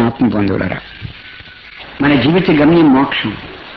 ఆత్మ పొందులరా మన జీవిత గమ్యం మోక్షం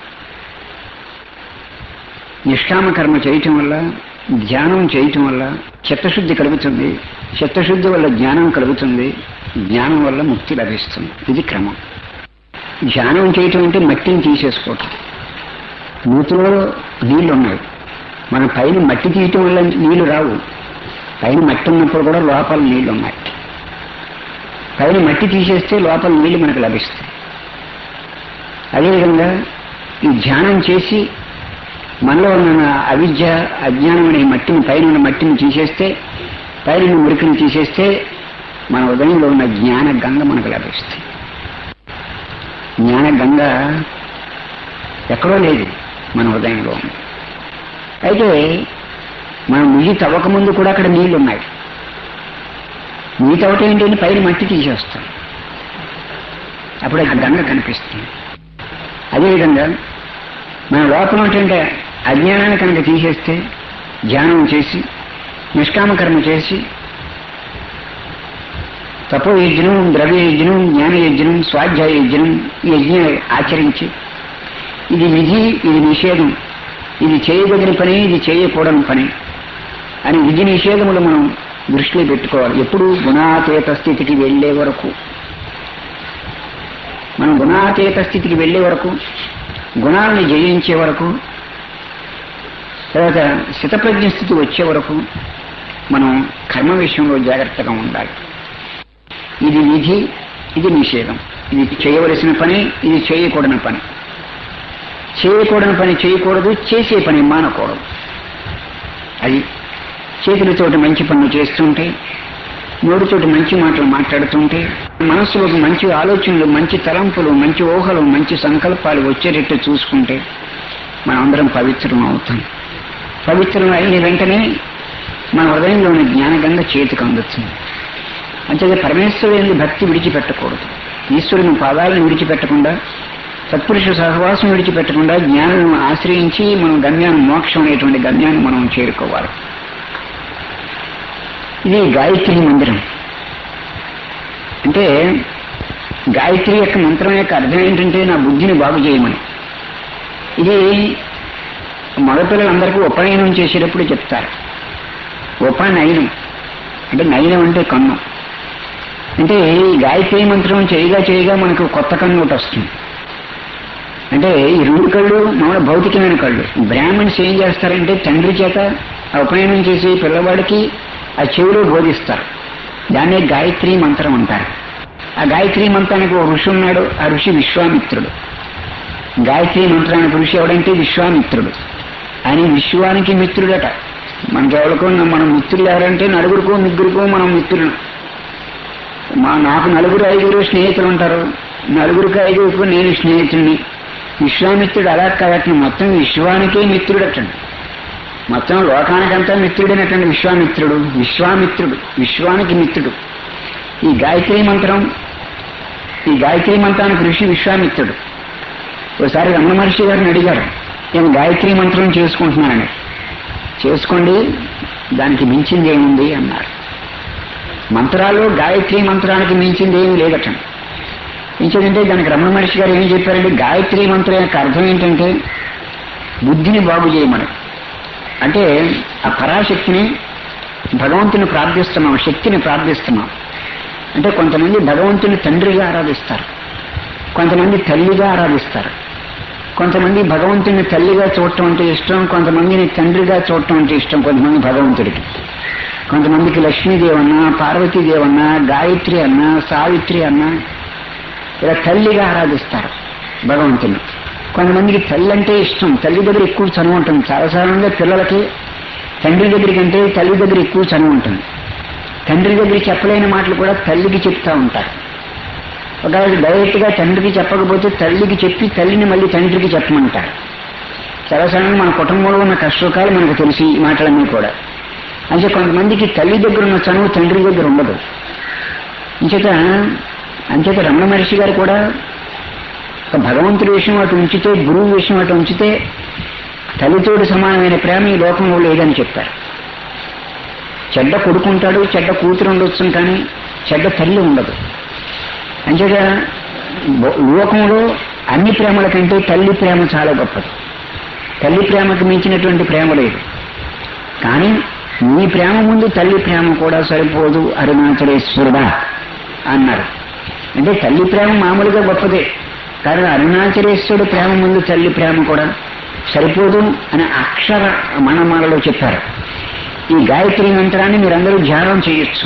నిష్కామ కర్మ చేయటం వల్ల ధ్యానం చేయటం వల్ల చిత్తశుద్ధి కలుగుతుంది చిత్తశుద్ధి వల్ల జ్ఞానం కలుగుతుంది జ్ఞానం వల్ల ముక్తి లభిస్తుంది ఇది క్రమం ధ్యానం చేయటం అంటే మట్టిని తీసేసుకోవటం నూతిలో నీళ్లు ఉన్నాయి మన పైన మట్టి తీయటం వల్ల నీళ్లు రావు పైన మట్టి ఉన్నప్పుడు కూడా లోపల నీళ్లు ఉన్నాయి పైన మట్టి తీసేస్తే లోపల నీళ్లు మనకు లభిస్తాయి అదేవిధంగా ఈ ధ్యానం చేసి మనలో ఉన్న అవిద్య అజ్ఞానం అనే మట్టిని పైన ఉన్న మట్టిని తీసేస్తే పైన ఉన్న మురికిని తీసేస్తే మన ఉదయంలో ఉన్న జ్ఞాన గంగ మనకు లభిస్తుంది జ్ఞాన గంగ ఎక్కడో లేదు మన ఉదయంలో ఉంది అయితే మనం నుయ్యి తవ్వకముందు కూడా అక్కడ నీళ్లు ఉన్నాయి నుయ్యి తవ్వటం ఏంటంటే పైన మట్టి తీసేస్తాం అప్పుడు ఆ గంగ కనిపిస్తుంది అదేవిధంగా మన లోపల ఉన్నటువంటి అజ్ఞానాన్ని కనుక తీసేస్తే ధ్యానం చేసి నిష్కామ కర్మ చేసి తపో యజ్ఞం ద్రవ్య యజ్ఞం జ్ఞాన యజ్ఞం స్వాధ్యాయ యజ్ఞం ఈ యజ్ఞం ఆచరించి ఇది విధి ఇది నిషేధం ఇది చేయదగిన పని ఇది చేయకూడని పని అని విధి నిషేధములు మనం దృష్టిలో పెట్టుకోవాలి ఎప్పుడు గుణాతీత స్థితికి వెళ్లే వరకు మనం గుణాతీత స్థితికి వెళ్లే వరకు గుణాలను జయించే వరకు తర్వాత స్థితప్రజ్ఞ స్థితి వచ్చే వరకు మనం కర్మ విషయంలో జాగ్రత్తగా ఉండాలి ఇది విధి ఇది నిషేధం ఇది చేయవలసిన పని ఇది చేయకూడని పని చేయకూడని పని చేయకూడదు చేసే పని మానకూడదు అది చేతులతోటి మంచి పనులు చేస్తుంటే నోటితోటి మంచి మాటలు మాట్లాడుతుంటే మనస్సులోకి మంచి ఆలోచనలు మంచి తలంపులు మంచి ఊహలు మంచి సంకల్పాలు వచ్చేటట్టు చూసుకుంటే మనందరం పవిత్రం అవుతాం పవిత్రం అయిన వెంటనే మన హృదయంలోని జ్ఞానగంగ చేతికి అందుతుంది అంతేగా పరమేశ్వరుని భక్తి విడిచిపెట్టకూడదు ఈశ్వరుని పాదాలను విడిచిపెట్టకుండా సత్పురుష సహవాసం విడిచిపెట్టకుండా జ్ఞానం ఆశ్రయించి మనం గమ్యాన్ని మోక్షం అనేటువంటి గమ్యాన్ని మనం చేరుకోవాలి ఇది గాయత్రి మందిరం అంటే గాయత్రి యొక్క మంత్రం యొక్క అర్థం ఏంటంటే నా బుద్ధిని బాగు చేయమని ఇది మగపిల్లలందరికీ ఉపనయనం చేసేటప్పుడు చెప్తారు ఉపనయనం అంటే నయనం అంటే కన్ను అంటే ఈ గాయత్రి మంత్రం చేయగా చేయగా మనకు కొత్త కన్ను ఒకటి వస్తుంది అంటే ఈ రెండు కళ్ళు మామూలు భౌతికమైన కళ్ళు బ్రాహ్మణ్స్ ఏం చేస్తారంటే తండ్రి చేత ఆ ఉపనయనం చేసి పిల్లవాడికి ఆ చెవిలో బోధిస్తారు దాన్నే గాయత్రి మంత్రం అంటారు ఆ గాయత్రి మంత్రానికి ఒక ఋషి ఉన్నాడు ఆ ఋషి విశ్వామిత్రుడు గాయత్రి మంత్రానికి ఋషి ఎవడంటే విశ్వామిత్రుడు ఆయన విశ్వానికి మిత్రుడట మనకి ఎవరికో మనం మిత్రులు ఎవరంటే నలుగురికో ముగ్గురికో మనం మిత్రులు మా నాకు నలుగురు ఐదుగురు స్నేహితులు ఉంటారు నలుగురికి ఐదుగురికి నేను స్నేహితుడిని విశ్వామిత్రుడు అలా కాబట్టి మొత్తం విశ్వానికే మిత్రుడటండి మొత్తం లోకానికంతా మిత్రుడైనటువంటి విశ్వామిత్రుడు విశ్వామిత్రుడు విశ్వానికి మిత్రుడు ఈ గాయత్రి మంత్రం ఈ గాయత్రి మంత్రానికి ఋషి విశ్వామిత్రుడు ఒకసారి రమణ మహర్షి గారిని అడిగారు నేను గాయత్రి మంత్రం చేసుకుంటున్నానని చేసుకోండి దానికి మించింది ఏముంది అన్నారు మంత్రాలు గాయత్రి మంత్రానికి మించింది ఏమీ లేదట ఇంకేంటంటే దానికి రమణ మహర్షి గారు ఏం చెప్పారంటే గాయత్రి మంత్రం యొక్క అర్థం ఏంటంటే బుద్ధిని బాగు చేయమని అంటే ఆ పరాశక్తిని భగవంతుని ప్రార్థిస్తున్నాం శక్తిని ప్రార్థిస్తున్నాం అంటే కొంతమంది భగవంతుని తండ్రిగా ఆరాధిస్తారు కొంతమంది తల్లిగా ఆరాధిస్తారు కొంతమంది భగవంతుని తల్లిగా చూడటం అంటే ఇష్టం కొంతమందిని తండ్రిగా చూడటం అంటే ఇష్టం కొంతమంది భగవంతుడికి కొంతమందికి లక్ష్మీదేవన్నా పార్వతీదేవన్నా గాయత్రి అన్నా సావిత్రి అన్నా ఇలా తల్లిగా ఆరాధిస్తారు భగవంతుని కొంతమందికి తల్లి అంటే ఇష్టం తల్లి దగ్గర ఎక్కువ చనువు ఉంటుంది చాలా సాధారణంగా పిల్లలకి తండ్రి దగ్గర కంటే తల్లి దగ్గర ఎక్కువ చనువు ఉంటుంది తండ్రి దగ్గర చెప్పలేని మాటలు కూడా తల్లికి చెప్తా ఉంటారు ఒకవేళ డైరెక్ట్గా తండ్రికి చెప్పకపోతే తల్లికి చెప్పి తల్లిని మళ్ళీ తండ్రికి చెప్పమంటారు చాలా సాధారణంగా మన కుటుంబంలో ఉన్న కష్టకాలు మనకు తెలిసి ఈ మాటలన్నీ కూడా అంటే కొంతమందికి తల్లి దగ్గర ఉన్న చనువు తండ్రి దగ్గర ఉండదు అంచేత అంచేత రమణ మహర్షి గారు కూడా ఒక భగవంతుడి విషయం అటు ఉంచితే గురువు విషయం అటు ఉంచితే తల్లితోటి సమానమైన ప్రేమ ఈ లోకంలో లేదని చెప్పారు చెడ్డ కొడుకుంటాడు చెడ్డ కూతురు ఉండొచ్చు కానీ చెడ్డ తల్లి ఉండదు అంచేత బో- లోకంలో అన్ని ప్రేమల కంటే తల్లి ప్రేమ చాలా గొప్పది తల్లి ప్రేమకు మించినటువంటి ప్రేమ లేదు కానీ నీ ప్రేమ ముందు తల్లి ప్రేమ కూడా సరిపోదు అరుణాచలేశ్వరుడా అన్నారు అంటే తల్లి ప్రేమ మామూలుగా గొప్పదే కానీ అరుణాచలేశ్వరుడు ప్రేమ ముందు తల్లి ప్రేమ కూడా సరిపోదు అని అక్షర మనమాలలో చెప్పారు ఈ గాయత్రి మంత్రాన్ని మీరందరూ ధ్యానం చేయొచ్చు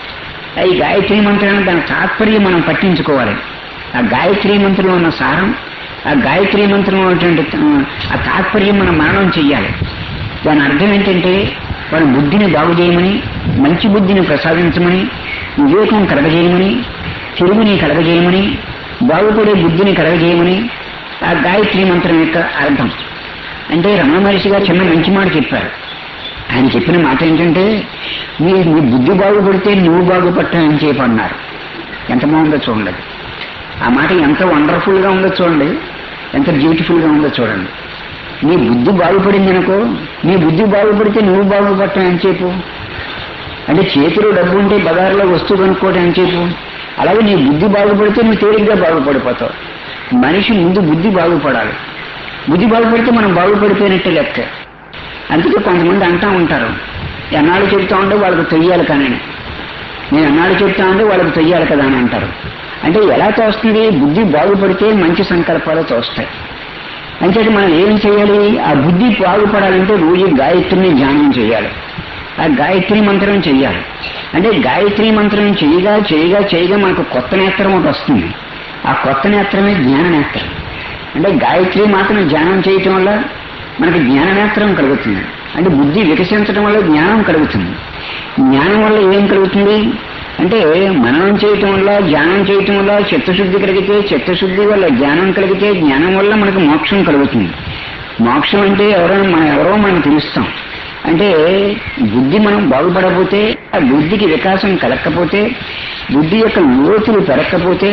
ఈ గాయత్రి మంత్రాన్ని దాని తాత్పర్యం మనం పట్టించుకోవాలి ఆ గాయత్రి మంత్రంలో ఉన్న సారం ఆ గాయత్రి మంత్రంలో ఉన్నటువంటి ఆ తాత్పర్యం మనం మననం చెయ్యాలి దాని అర్థం ఏంటంటే మన బుద్ధిని బాగు చేయమని మంచి బుద్ధిని ప్రసాదించమని వివేకం కలగజేయమని తెలుగుని కలగజేయమని బాగుపడే బుద్ధిని కలగజేయమని ఆ గాయత్రి మంత్రం యొక్క అర్థం అంటే రమణ మహర్షి గారు చిన్న మంచి మాట చెప్పారు ఆయన చెప్పిన మాట ఏంటంటే నీ నీ బుద్ధి బాగుపడితే నువ్వు బాగుపడతానని చెప్పి అన్నారు ఎంత బాగుందో చూడండి అది. ఆ మాట ఎంత వండర్ఫుల్ గా ఉందో చూడండి ఎంత బ్యూటిఫుల్ గా ఉందో చూడండి నీ బుద్ధి బాగుపడింది అనుకో నీ బుద్ధి బాగుపడితే నువ్వు బాగుపడతానని చెప్పు అంటే చేతిలో డబ్బు ఉంటే బజార్లో వస్తువు కొనుక్కోవడం అని చెప్పు అలాగే నీ బుద్ధి బాగుపడితే నువ్వు తేలిగ్గా బాగుపడిపోతావు మనిషి ముందు బుద్ధి బాగుపడాలి బుద్ధి బాగుపడితే మనం బాగుపడిపోయినట్టే లెక్క అందుకే కొంతమంది అంటా ఉంటారు ఎన్నాళ్ళు చెబుతా ఉంటే వాళ్ళకి తొయ్యాలి కానీ నేను ఎన్నాళ్ళు చెప్తా ఉంటే వాళ్ళకి తొయ్యాలి కదా అని అంటారు అంటే ఎలా తోస్తుంది బుద్ధి బాగుపడితే మంచి సంకల్పాలు తోస్తాయి అంటే మనం ఏం చేయాలి ఆ బుద్ధి బాగుపడాలంటే రోజు గాయత్రిని ధ్యానం చేయాలి ఆ గాయత్రి మంత్రం చెయ్యాలి అంటే గాయత్రి మంత్రం చేయగా చేయగా చేయగా మనకు కొత్త నేత్రం ఒకటి వస్తుంది ఆ కొత్త నేత్రమే జ్ఞాన నేత్రం అంటే గాయత్రి మాత్రం ధ్యానం చేయటం వల్ల మనకి జ్ఞాన నేత్రం కలుగుతుంది అంటే బుద్ధి వికసించడం వల్ల జ్ఞానం కలుగుతుంది జ్ఞానం వల్ల ఏం కలుగుతుంది అంటే మననం చేయటం వల్ల ధ్యానం చేయటం వల్ల చిత్తశుద్ధి కలిగితే చిత్తశుద్ధి వల్ల జ్ఞానం కలిగితే జ్ఞానం వల్ల మనకు మోక్షం కలుగుతుంది మోక్షం అంటే ఎవరో మనం ఎవరో మనం తెలుస్తాం అంటే బుద్ధి మనం బాగుపడకపోతే ఆ బుద్ధికి వికాసం కలగకపోతే బుద్ధి యొక్క లోతులు పెరగకపోతే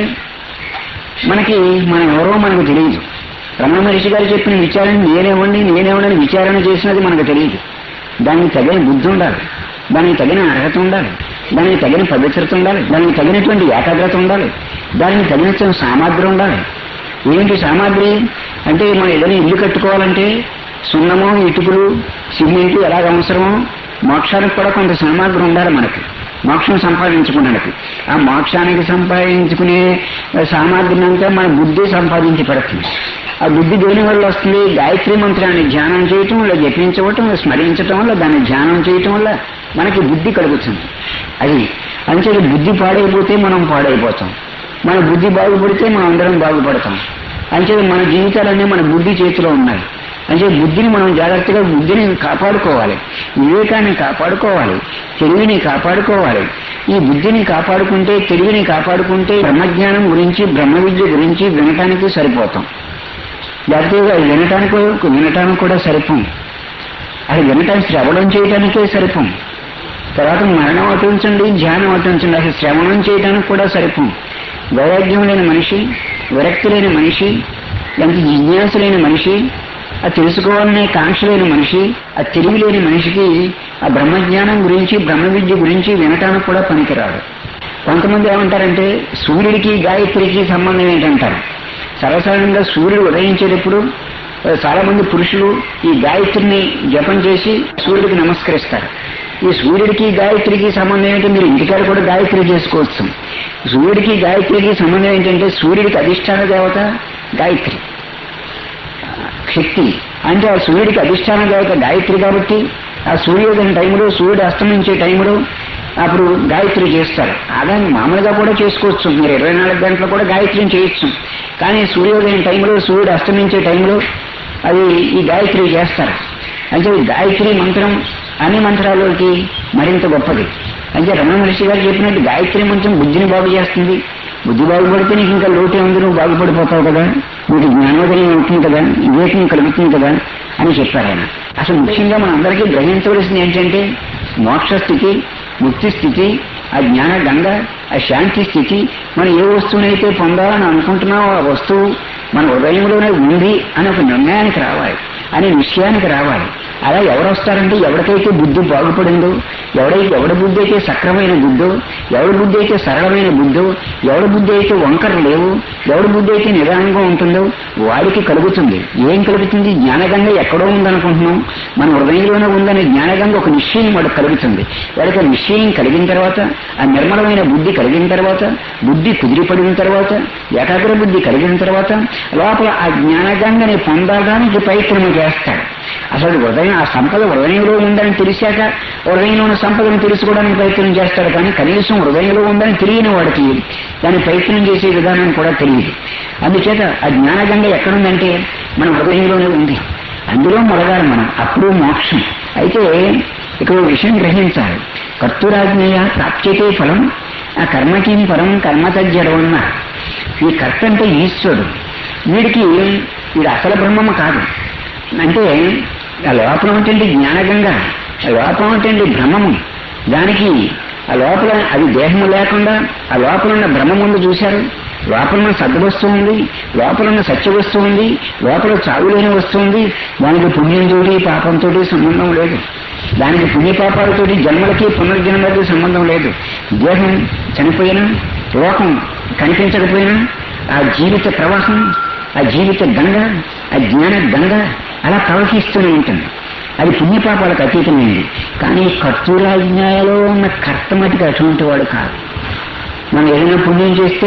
మనకి మనం ఎవరో మనకు తెలియదు రమణ మహర్షి గారు చెప్పిన విచారణ నేనేవ్వండి నేనేవ్వండి విచారణ చేసినది మనకు తెలియదు దానికి తగిన బుద్ధి ఉండాలి దానికి తగిన అర్హత ఉండాలి దానికి తగిన పవిత్రత ఉండాలి దానికి తగినటువంటి ఏకాగ్రత ఉండాలి దానికి తగిన సామాగ్రి ఉండాలి ఏంటి సామాగ్రి అంటే మనం ఏదైనా ఇల్లు కట్టుకోవాలంటే సున్నము ఇటుకలు సిమెంట్ ఎలాగ అవసరమో మోక్షానికి కూడా కొంత సామాగ్రి ఉండాలి మనకి మోక్షం సంపాదించుకోవడానికి ఆ మోక్షానికి సంపాదించుకునే సామాగ్రిని అంతా మన బుద్ధి సంపాదించి పెడుతుంది ఆ బుద్ధి దేని వల్ల వస్తుంది గాయత్రి మంత్రాన్ని ధ్యానం చేయటం వల్ల జపించవటం స్మరించటం వల్ల దాన్ని ధ్యానం చేయటం వల్ల మనకి బుద్ధి కలుగుతుంది అది అంతే బుద్ధి పాడైపోతే మనం పాడైపోతాం మన బుద్ధి బాగుపడితే మనం అందరం బాగుపడతాం అంతే మన జీవితాలన్నీ మన బుద్ధి చేతిలో ఉన్నాయి అంటే బుద్ధిని మనం జాగ్రత్తగా బుద్ధిని కాపాడుకోవాలి వివేకాన్ని కాపాడుకోవాలి తెలివిని కాపాడుకోవాలి ఈ బుద్ధిని కాపాడుకుంటే తెలివిని కాపాడుకుంటే బ్రహ్మజ్ఞానం గురించి బ్రహ్మ విద్య గురించి వినటానికి సరిపోతాం లేకపోతే అది వినటానికి వినటానికి కూడా సరిపోం అది వినటానికి శ్రవణం చేయడానికే సరిపోం తర్వాత మరణం అటుంచండి ధ్యానం అటుంచండి అసలు శ్రవణం చేయడానికి కూడా సరిపోం వైరాగ్యం లేని మనిషి విరక్తి లేని మనిషి ఎంత జిజ్ఞాస లేని మనిషి ఆ తెలుసుకోవాలనే కాంక్ష లేని మనిషి ఆ తెలివి లేని మనిషికి ఆ బ్రహ్మజ్ఞానం గురించి బ్రహ్మ విద్య గురించి వినటానికి కూడా పనికిరాదు కొంతమంది ఏమంటారంటే సూర్యుడికి గాయత్రికి సంబంధం ఏంటంటారు సర్వసాధారణంగా సూర్యుడు ఉదయించేటప్పుడు ఆ, చాలా మంది పురుషులు ఈ గాయత్రిని జపం చేసి సూర్యుడికి నమస్కరిస్తారు ఈ సూర్యుడికి గాయత్రికి సంబంధం ఏంటంటే మీరు ఇంటికాడ కూడా గాయత్రి చేసుకోవచ్చు సూర్యుడికి గాయత్రికి సంబంధం ఏంటంటే సూర్యుడికి అధిష్టాన దేవత గాయత్రి శక్తి అంటే ఆ సూర్యుడికి అధిష్టాన దేవత గాయత్రి కాబట్టి ఆ సూర్యోదయం టైంలో సూర్యుడు అస్తమించే టైంలో అప్పుడు గాయత్రి చేస్తారు అదే మామూలుగా కూడా చేసుకోవచ్చు మీరు ఇరవై నాలుగు గంటలు కూడా గాయత్రిని చేయొచ్చు కానీ సూర్యోదయం టైంలో సూర్యుడు అస్తమించే టైంలో అది ఈ గాయత్రి చేస్తారు అంటే ఈ గాయత్రి మంత్రం అన్ని మంత్రాలకి మరింత గొప్పది అంటే రమణ మహర్షి గారు చెప్పినట్టు గాయత్రి మంత్రం బుద్ధిని బాగు చేస్తుంది బుద్ధి బాగుపడితే నీకు ఇంకా లోటే ఉంది నువ్వు బాగుపడిపోతావు కదా నీకు జ్ఞానోదయం అవుతుంది కదా వివేకం కలుగుతుంది కదా అని చెప్పారు ఆయన అసలు ముఖ్యంగా మన అందరికీ గ్రహించవలసింది ఏంటంటే మోక్ష స్థితి ముక్తి స్థితి ఆ జ్ఞాన గంగ ఆ శాంతి స్థితి మనం ఏ వస్తువునైతే పొందాలని అనుకుంటున్నామో ఆ వస్తువు మన హృదయంలోనే ఉంది అని ఒక నిర్ణయానికి రావాలి అనే విషయానికి రావాలి అలా ఎవరు వస్తారంటే ఎవరికైతే బుద్ధి బాగుపడిందో ఎవడైతే ఎవడి బుద్ధి అయితే సక్రమైన బుద్ధో ఎవడి బుద్ధి అయితే సరళమైన బుద్ధో ఎవడి బుద్ధి అయితే వంకర లేవు ఎవడి బుద్ధి అయితే నిదానంగా ఉంటుందో వాడికి కలుగుతుంది ఏం కలుగుతుంది జ్ఞానగంగ ఎక్కడో ఉందనుకుంటున్నాం మన హృదయంలోనే ఉందనే జ్ఞానగంగ ఒక నిశ్చయం వాడికి కలుగుతుంది వాడికి ఆ నిశ్చయం కలిగిన తర్వాత ఆ నిర్మలమైన బుద్ధి కలిగిన తర్వాత బుద్ధి కుదిరిపడిన తర్వాత ఏకాగ్ర బుద్ధి కలిగిన తర్వాత లోపల ఆ జ్ఞానగంగని పొందడానికి ప్రయత్నం చేస్తాడు అసలు హృదయం ఆ సంపద హృదయంలో ఉందని తెలిసాక హృదయంలో ఉన్న సంపదను తెలుసుకోవడానికి ప్రయత్నం చేస్తాడు కానీ కనీసం హృదయంలో ఉందని తెలియని వాడికి దాన్ని ప్రయత్నం చేసే విధానం కూడా తెలియదు అందుచేత ఆ జ్ఞానగంగ ఎక్కడుందంటే మన హృదయంలోనే ఉంది అందులో మొదగాలి మనం అప్పుడు మోక్షం అయితే ఇక్కడ ఒక విషయం గ్రహించాలి కర్తురాజ్ఞయ ప్రాప్యతే ఫలం ఆ కర్మకి పరం కర్మ తజ్జడవన్న ఈ కర్త అంటే ఈశ్వరుడు వీడికి వీడు అసలు బ్రహ్మము కాదు అంటే ఆ లోపల ఉంటుంది జ్ఞానగంగ ఆ లోపల ఉంటుంది భ్రమము దానికి ఆ లోపల అది దేహము లేకుండా ఆ లోపల ఉన్న బ్రహ్మ ముందు చూశారు లోపల ఉన్న సద్వస్తువు ఉంది లోపల ఉన్న సత్య వస్తువు ఉంది లోపల చావులేని వస్తువు ఉంది దానికి పుణ్యంతోటి పాపంతోటి సంబంధం లేదు దానికి పుణ్యపాపాలతోటి జన్మలకి పునర్జన్మలకి సంబంధం లేదు దేహం చనిపోయినా లోకం కనిపించకపోయినా ఆ జీవిత ప్రవాహం ఆ జీవిత గంగ ఆ జ్ఞాన గంగ అలా ప్రవహిస్తూనే ఉంటుంది అది పుణ్యపాపాలకు అతీతమైంది కానీ కర్తూరాజ్ఞాయలో ఉన్న కర్త మటుకు అటువంటి వాడు కాదు మనం ఏదైనా పుణ్యం చేస్తే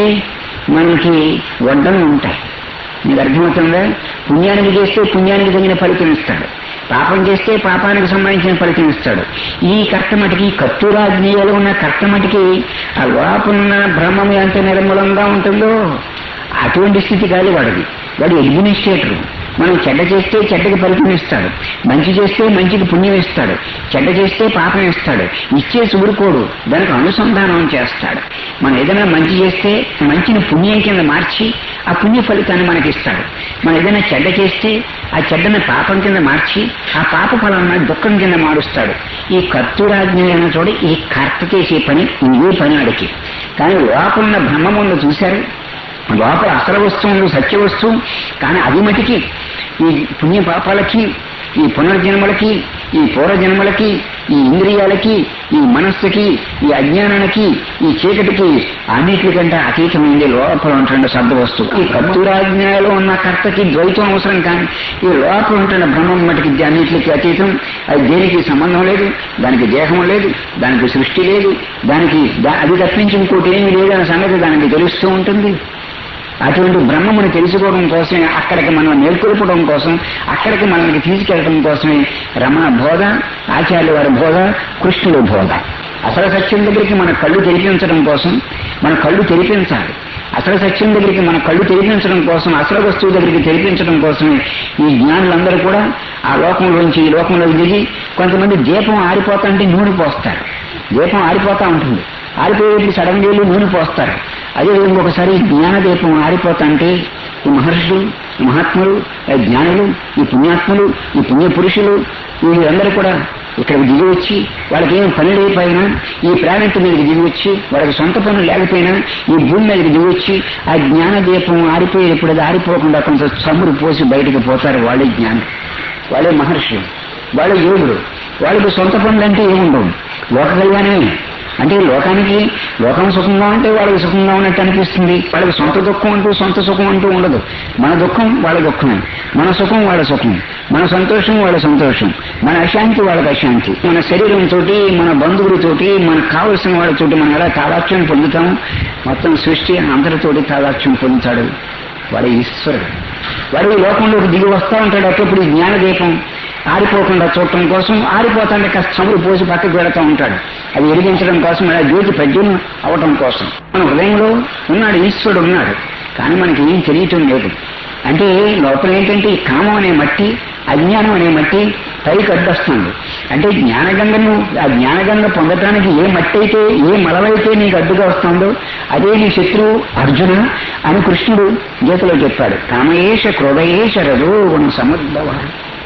మనకి వడ్డలు ఉంటాయి మీకు అర్థమవుతుందా పుణ్యానికి చేస్తే పుణ్యానికి తగిన ఫలితం ఇస్తాడు పాపం చేస్తే పాపానికి సంబంధించిన ఫలితం ఇస్తాడు ఈ కర్తమటికి కత్తురాజ్ఞీయలో ఉన్న కర్తమటికి ఆ లోపలున్న బ్రహ్మం ఎంత నిర్మలంగా ఉంటుందో అటువంటి స్థితి కాదు వాడిది వాడు అడ్మినిస్ట్రేటర్ మనం చెడ్డ చేస్తే చెడ్డకి ఫలితం ఇస్తాడు మంచి చేస్తే మంచికి పుణ్యం ఇస్తాడు చెడ్డ చేస్తే పాపం ఇస్తాడు ఇచ్చే ఊరుకోడు దానికి అనుసంధానం చేస్తాడు మనం ఏదైనా మంచి చేస్తే మంచిని పుణ్యం కింద మార్చి ఆ పుణ్య ఫలితాన్ని మనకి ఇస్తాడు మనం ఏదైనా చెడ్డ చేస్తే ఆ చెడ్డని పాపం కింద మార్చి ఆ పాప ఫలాన్ని దుఃఖం కింద మారుస్తాడు ఈ కర్తురాజ్ఞ చూడ ఈ కర్త చేసే పని ఇదే పని ఆడికి కానీ లోపల బ్రహ్మ ముందు చూశారు లోపల అసలు వస్తువు సత్య వస్తువు కానీ అది మటికి ఈ పుణ్య పాపాలకి ఈ పునర్జన్మలకి ఈ పూర్వజన్మలకి ఈ ఇంద్రియాలకి ఈ మనస్సుకి ఈ అజ్ఞానానికి ఈ చీకటికి అన్నిటికంటే అతీతమైంది లోపల ఉంటున్న శబ్ద వస్తువు ఈ కర్తూరాజ్ఞాలో ఉన్న కర్తకి ద్వైతం అవసరం కానీ ఈ లోపల ఉంటున్న బ్రహ్మం మటుకి అన్నిటికి అతీతం అది దేనికి సంబంధం లేదు దానికి దేహం లేదు దానికి సృష్టి లేదు దానికి దా- అది తప్పించి ఇంకోటి ఏమీ లేదన్న సంగతి దానికి తెలుస్తూ ఉంటుంది అటువంటి బ్రహ్మమును తెలుసుకోవడం కోసమే అక్కడికి మనం మేల్కొల్పడం కోసం అక్కడికి మనల్ని తీసుకెళ్ళడం కోసమే రమణ బోధ ఆచార్యుల వారి బోధ కృష్ణుడు బోధ అసలు సత్యం దగ్గరికి మన కళ్ళు తెరిపించడం కోసం మన కళ్ళు తెరిపించాలి అసలు సత్యం దగ్గరికి మన కళ్ళు తెరిపించడం కోసం అసలు వస్తువు దగ్గరికి తెరిపించడం కోసమే ఈ జ్ఞానులందరూ కూడా ఆ లోకంలోంచి ఈ లోకంలోకి దిగి కొంతమంది దీపం ఆరిపోతుంటే నూనె పోస్తారు దీపం ఆరిపోతా ఉంటుంది ఆరిపోయేప్పుడు సడన్ వేలు నూనె పోస్తారు అదే ఇంకొకసారి జ్ఞానదీపం ఆరిపోతుంటే ఈ మహర్షులు ఈ మహాత్ములు ఈ జ్ఞానులు ఈ పుణ్యాత్ములు ఈ పుణ్య పురుషులు వీళ్ళందరూ కూడా ఇక్కడికి దిగి వచ్చి వాళ్ళకి ఏం పని లేకపోయినా ఈ ప్లానెట్ మీదకి దిగి వచ్చి వాళ్ళకి సొంత పనులు లేకపోయినా ఈ భూమి మీదకి దిగి వచ్చి ఆ జ్ఞాన దీపం ఆరిపోయేటప్పుడు అది ఆరిపోకుండా కొంత చమురు పోసి బయటకు పోతారు వాళ్ళే జ్ఞానం వాళ్ళే మహర్షులు వాళ్ళే యోగులు వాళ్ళకి సొంత పనులు అంటే ఏముండవు లోక కళ్యాణమే అంటే లోకానికి లోకం సుఖంగా ఉంటే వాళ్ళకి సుఖంగా ఉన్నట్టు అనిపిస్తుంది వాళ్ళకి సొంత దుఃఖం అంటూ సొంత సుఖం అంటూ ఉండదు మన దుఃఖం వాళ్ళ దుఃఖమే మన సుఖం వాళ్ళ సుఖం మన సంతోషం వాళ్ళ సంతోషం మన అశాంతి వాళ్ళకి అశాంతి మన శరీరంతో మన బంధువులతోటి మనకు కావలసిన వాళ్ళతోటి మనం ఎలా తాదాత్యం పొందుతాం మొత్తం సృష్టి అందరితోటి తాదాత్యం పొందుతాడు వాడు ఈశ్వరుడు వాడు ఈ లోకంలోకి దిగి వస్తా ఉంటాడు అప్పుడప్పుడు ఈ జ్ఞానదీపం ఆరిపోకుండా చూడటం కోసం ఆరిపోతాంటే కాస్త చమురు పోసి పక్కకు వెళుతూ ఉంటాడు అది వెలిగించడం కోసం అలా జ్యోతి ప్రజ్ఞం అవటం కోసం మన హృదయంలో ఉన్నాడు ఈశ్వరుడు ఉన్నాడు కానీ మనకి ఏం తెలియటం లేదు అంటే లోపల ఏంటంటే ఈ కామం అనే మట్టి అజ్ఞానం అనే మట్టి పైకి అడ్డొస్తుంది అంటే జ్ఞానగంగను ఆ జ్ఞానగంగ పొందటానికి ఏ మట్టి అయితే ఏ మలవైతే నీకు అడ్డుగా వస్తుందో అదే నీ శత్రువు అర్జున అని కృష్ణుడు గీతలో చెప్పాడు కామయేష క్రోధయేష రజోగుణ సముద్భవ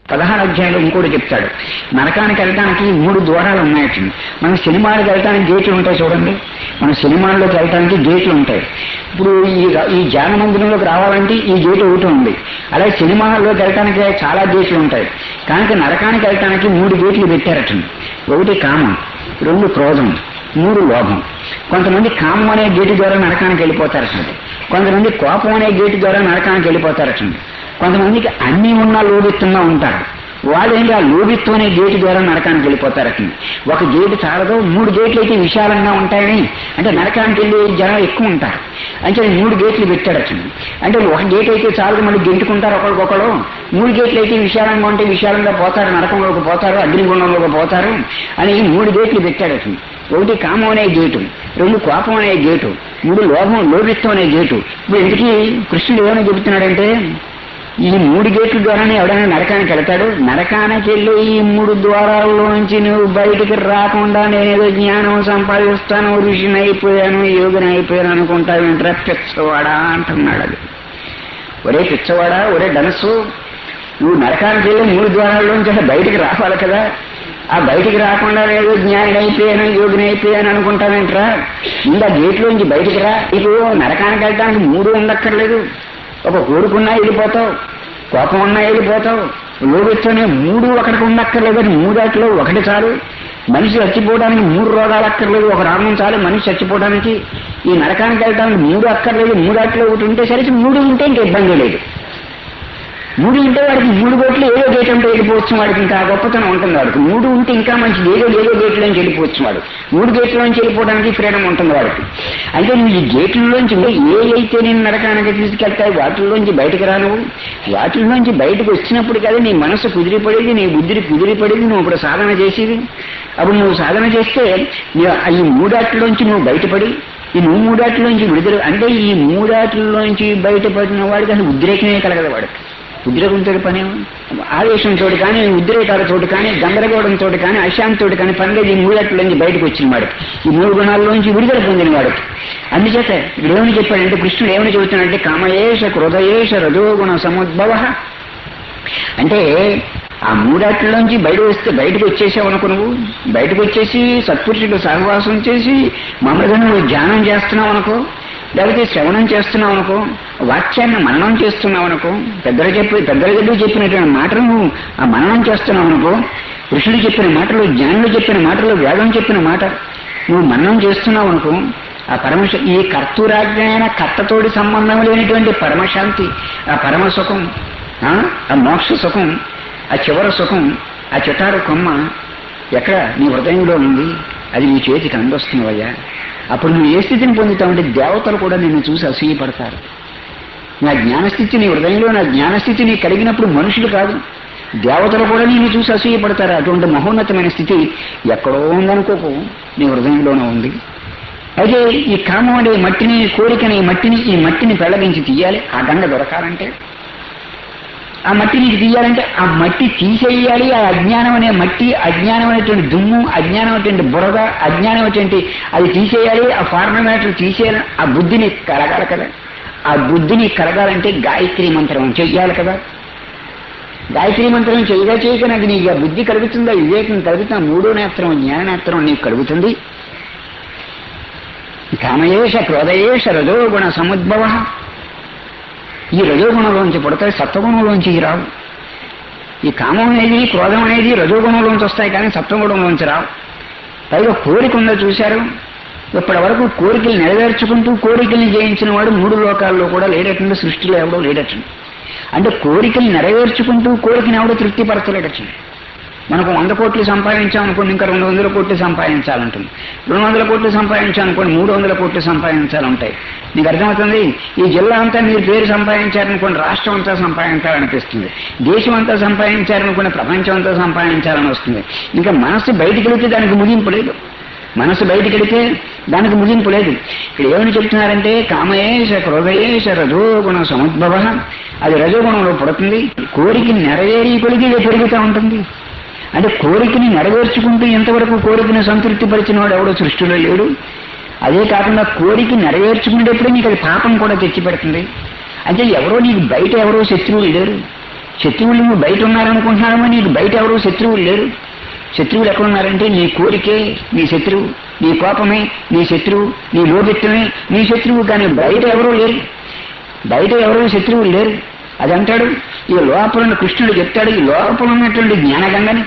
పదహారు అధ్యాయంలో ఇంకోటి చెప్తాడు నరకానికి వెళ్ళడానికి మూడు ద్వారాలు ఉన్నాయి మనం సినిమాలకు వెళ్ళడానికి గేట్లు ఉంటాయి చూడండి మన సినిమాల్లోకి వెళ్ళడానికి గేట్లు ఉంటాయి ఇప్పుడు ఈ ఈ ధ్యాన మందిరంలోకి రావాలంటే ఈ గేటు ఒకటి ఉంది అలాగే సినిమాల్లోకి వెళ్ళడానికి చాలా గేట్లు ఉంటాయి కానీ నరకానికి వెళ్ళడానికి మూడు గేట్లు పెట్టారట ఒకటి కామం రెండు క్రోధం మూడు లోభం కొంతమంది కామం అనే గేటు ద్వారా నరకానికి వెళ్ళిపోతారటండి కొంతమంది కోపం అనే గేటు ద్వారా నరకానికి వెళ్ళిపోతారటండి కొంతమందికి అన్ని ఉన్నా లోభిత్వంగా ఉంటారు వాళ్ళేంటి ఆ లోభిత్వం అనే గేటు ద్వారా నరకానికి వెళ్ళిపోతారటండి ఒక గేటు చాలదు మూడు గేట్లు అయితే విశాలంగా ఉంటాయని అంటే నరకానికి వెళ్ళి జనం ఎక్కువ ఉంటారు అంటే మూడు గేట్లు పెట్టాడటండి అంటే ఒక గేట్ అయితే చాలు మళ్ళీ గెంటుకుంటారు ఒకరికొకరు మూడు గేట్లు అయితే విశాలంగా ఉంటే విశాలంగా పోతారు నరకంలోకి పోతారు అగ్నిగుండంలోకి పోతారు అని మూడు గేట్లు పెట్టాడటండి ఒకటి కామం అనే గేటు రెండు కోపం అనే గేటు మూడు లోభం లోభిత్వం అనే గేటు ఇప్పుడు ఇంటికి కృష్ణుడు ఏమైనా చెబుతున్నాడంటే ఈ మూడు గేట్ల ద్వారానే ఎవడైనా నరకానికి వెళ్తాడు నరకానికి వెళ్ళి ఈ మూడు ద్వారాల్లోంచి నువ్వు బయటికి రాకుండా నేనేదో జ్ఞానం సంపాదిస్తాను ఋషిని అయిపోయాను యోగిని అయిపోయాను అనుకుంటావు ఏంట్రా పిచ్చవాడా అంటున్నాడు అది ఒరే పిచ్చవాడా ఒరే డనసు నువ్వు నరకానికి వెళ్ళి మూడు ద్వారాల్లోంచి అసలు బయటికి రావాలి కదా ఆ బయటికి రాకుండా ఏదో జ్ఞాని అయిపోయాను యోగిని అయిపోయాను అనుకుంటావేంట్రా ముందు ఆ గేట్లోంచి బయటికి రా నీకు నరకానికి వెళ్ళడానికి మూడు ఉండక్కర్లేదు ఒక కోరుకున్నా వెళ్ళిపోతావు కోపం ఉన్నా వెళ్ళిపోతావు లోభిస్తూనే మూడు ఒకటికి ఉండక్కర్లేదని మూడాటిలో ఒకటి చాలు మనిషి చచ్చిపోవడానికి మూడు రోగాలు అక్కర్లేదు ఒక రామం చాలు మనిషి చచ్చిపోవడానికి ఈ నరకానికి వెళ్ళడానికి మూడు అక్కర్లేదు మూడాటిలో ఒకటి ఉంటే సరికి మూడు ఉంటే ఇంక ఇబ్బంది లేదు మూడు ఉంటే వాడికి మూడు గోట్లు ఏదో గేట్ ఉంటే వెళ్ళిపోవచ్చు వాడికి ఇంకా గొప్పతనం ఉంటుంది వాడికి మూడు ఉంటే ఇంకా మంచిది ఏదో ఏదో గేట్లోంచి వెళ్ళిపోవచ్చు వాడు మూడు గేట్లోంచి వెళ్ళిపోవడానికి ఫ్రీడమ్ ఉంటుంది వాడికి అయితే నువ్వు ఈ గేట్లలోంచి ఏ అయితే నేను నరకానికి తీసుకెళ్తాయి వాటిల్లోంచి బయటకు రాను వాటిల్లోంచి బయటకు వచ్చినప్పుడు కదా నీ మనసు కుదిరిపడేది నీ బుద్ధి కుదిరిపడేది నువ్వు ఇప్పుడు సాధన చేసేది అప్పుడు నువ్వు సాధన చేస్తే నీ- ఈ మూడాట్లోంచి నువ్వు బయటపడి ఈ నువ్వు మూడాట్లోంచి విడుదల అంటే ఈ మూడాట్లోంచి బయటపడిన వాడికి అసలు ఉద్రేకమే కలగదు వాడికి ఉద్రేకంతో పని ఆవేశంతో కానీ ఉద్రేకాలతో కానీ గందరగోళంతో కానీ అశాంతితో కానీ పనిలేదు ఈ మూడట్లోంచి బయటకు వచ్చిన వాడికి ఈ మూడు గుణాల్లోంచి విడుదల పొందిన వాడికి అందుచేత ఇప్పుడు ఏమని చెప్పాడంటే కృష్ణుడు ఏమని చెబుతున్నాడంటే కామయేష క్రోధయేష రజోగుణ సముద్భవ అంటే ఆ మూడాట్లోంచి బయట వస్తే బయటకు వచ్చేసావు అనుకో నువ్వు బయటకు వచ్చేసి సత్పురుషుడు సహవాసం చేసి మామూలుగా నువ్వు ధ్యానం చేస్తున్నావు అనుకో లేకపోతే శ్రవణం చేస్తున్నావు అనుకో వాక్యాన్ని మననం చేస్తున్నావు అనుకో పెద్దలు చెప్పి పెద్దల గడ్డు చెప్పినటువంటి మాటలు నువ్వు ఆ మననం చేస్తున్నావు అనుకో ఋషులు చెప్పిన మాటలు జ్ఞానులు చెప్పిన మాటలు వేదం చెప్పిన మాట నువ్వు మననం చేస్తున్నావు అనుకో ఆ పరమశ ఈ కర్తూరాజ్ఞైన కర్తతోడి సంబంధం లేనిటువంటి పరమశాంతి ఆ పరమ సుఖం ఆ ఆ మోక్ష సుఖం ఆ చివరి సుఖం ఆ చిటారు కొమ్మ ఎక్కడ నీ హృదయంలో ఉంది అది నీ చేతికి అందొస్తున్నవయ్యా అప్పుడు నువ్వు ఏ స్థితిని పొందుతావంటే దేవతలు కూడా నిన్ను చూసి అసూయపడతారు నా జ్ఞానస్థితి నీ హృదయంలో నా జ్ఞానస్థితి నీ కలిగినప్పుడు మనుషులు కాదు దేవతలు కూడా నిన్ను చూసి అసూయపడతారు అటువంటి మహోన్నతమైన స్థితి ఎక్కడో ఉందనుకోకు నీ హృదయంలోనే ఉంది అయితే ఈ కామం అనే మట్టిని కోరికని ఈ మట్టిని ఈ మట్టిని పెళ్ళగించి తీయాలి ఆ గంగ దొరకాలంటే ఆ మట్టి నీకు తీయాలంటే ఆ మట్టి తీసేయాలి ఆ అజ్ఞానం అనే మట్టి అజ్ఞానం అనేటువంటి దుమ్ము అజ్ఞానం అనేటువంటి బురద అజ్ఞానం అనేటువంటి అది తీసేయాలి ఆ ఫార్మమేటర్ తీసేయాలి ఆ బుద్ధిని కలగాలి కదా ఆ బుద్ధిని కలగాలంటే గాయత్రి మంత్రం చెయ్యాలి కదా గాయత్రి మంత్రం చేయగా చేయక నాకు నీకు ఆ బుద్ధి కలుగుతుందా వివేకం కలుగుతుందా మూడో నేత్రం జ్ఞాన నేత్రం నీకు కలుగుతుంది కామయేష క్రోధయేష రజోగుణ సముద్భవ ఈ రజోగుణంలోంచి పుడతాయి సత్వగుణంలోంచి రావు ఈ కామం అనేది క్రోధం అనేది రజోగుణంలోంచి వస్తాయి కానీ సత్వగుణంలోంచి రావు పైగా కోరిక ఉందో చూశారు ఇప్పటి వరకు కోరికలు నెరవేర్చుకుంటూ కోరికల్ని జయించిన వాడు మూడు లోకాల్లో కూడా లేడటండి సృష్టిలో ఎవడో లేడటండి అంటే కోరికలు నెరవేర్చుకుంటూ కోరికని ఎవడో తృప్తిపరచలేడటండి మనకు వంద కోట్లు సంపాదించామనుకోండి ఇంకా రెండు వందల కోట్లు సంపాదించాలంటుంది రెండు వందల కోట్లు సంపాదించాలనుకోండి మూడు వందల కోట్లు సంపాదించాలంటాయి నీకు అర్థమవుతుంది ఈ జిల్లా అంతా మీరు పేరు సంపాదించారనుకోండి రాష్ట్రం అంతా సంపాదించాలనిపిస్తుంది దేశం అంతా సంపాదించారనుకోండి ప్రపంచం అంతా సంపాదించాలని వస్తుంది ఇంకా మనసు బయటికి వెళితే దానికి ముగింపు లేదు మనసు బయటికి వెళితే దానికి ముగింపు లేదు ఇక్కడ ఏమని చెప్తున్నారంటే కామయేష క్రోధయేష రజోగుణ సముద్భవ అది రజోగుణంలో పుడుతుంది కోరిక నెరవేరి కొలిగి ఇది పెరుగుతూ ఉంటుంది అంటే కోరికని నెరవేర్చుకుంటూ ఎంతవరకు కోరికని సంతృప్తి పరిచిన వాడు ఎవడో సృష్టిలో లేడు అదే కాకుండా కోరిక నెరవేర్చుకునేటప్పుడు నీకు అది పాపం కూడా తెచ్చిపెడుతుంది అంటే ఎవరో నీకు బయట ఎవరో శత్రువులు లేరు శత్రువులు నువ్వు బయట ఉన్నారనుకుంటున్నారమో నీకు బయట ఎవరు శత్రువులు లేరు శత్రువులు ఎక్కడ ఉన్నారంటే నీ కోరికే నీ శత్రువు నీ కోపమే నీ శత్రువు నీ లోభిత్వమే నీ శత్రువు కానీ బయట ఎవరూ లేరు బయట ఎవరూ శత్రువులు లేరు అది అంటాడు ఈ లోపల ఉన్న కృష్ణుడు చెప్తాడు ఈ లోపల ఉన్నటువంటి జ్ఞానగంగని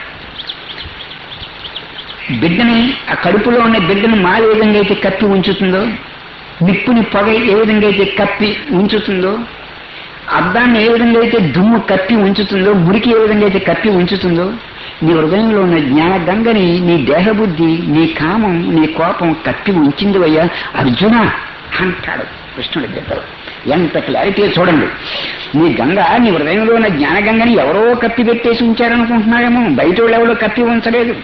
బిడ్డని ఆ కడుపులో ఉన్న బిడ్డను మాల ఏ విధంగా అయితే కప్పి ఉంచుతుందో నిప్పుని పొగ ఏ విధంగా అయితే కప్పి ఉంచుతుందో అద్దాన్ని ఏ విధంగా అయితే దుమ్ము కప్పి ఉంచుతుందో మురికి ఏ విధంగా అయితే కప్పి ఉంచుతుందో నీ హృదయంలో ఉన్న జ్ఞాన గంగని నీ దేహబుద్ధి నీ కామం నీ కోపం కప్పి ఉంచింది అయ్యా అర్జున అంటాడు కృష్ణుడి గీతలో ఎంత క్లారిటీ చూడండి నీ గంగ నీ హృదయంలో ఉన్న జ్ఞాన గంగని ఎవరో కప్పి పెట్టేసి ఉంచారనుకుంటున్నారేమో బయట వాళ్ళు ఎవరో కప్పి ఉంచలేదు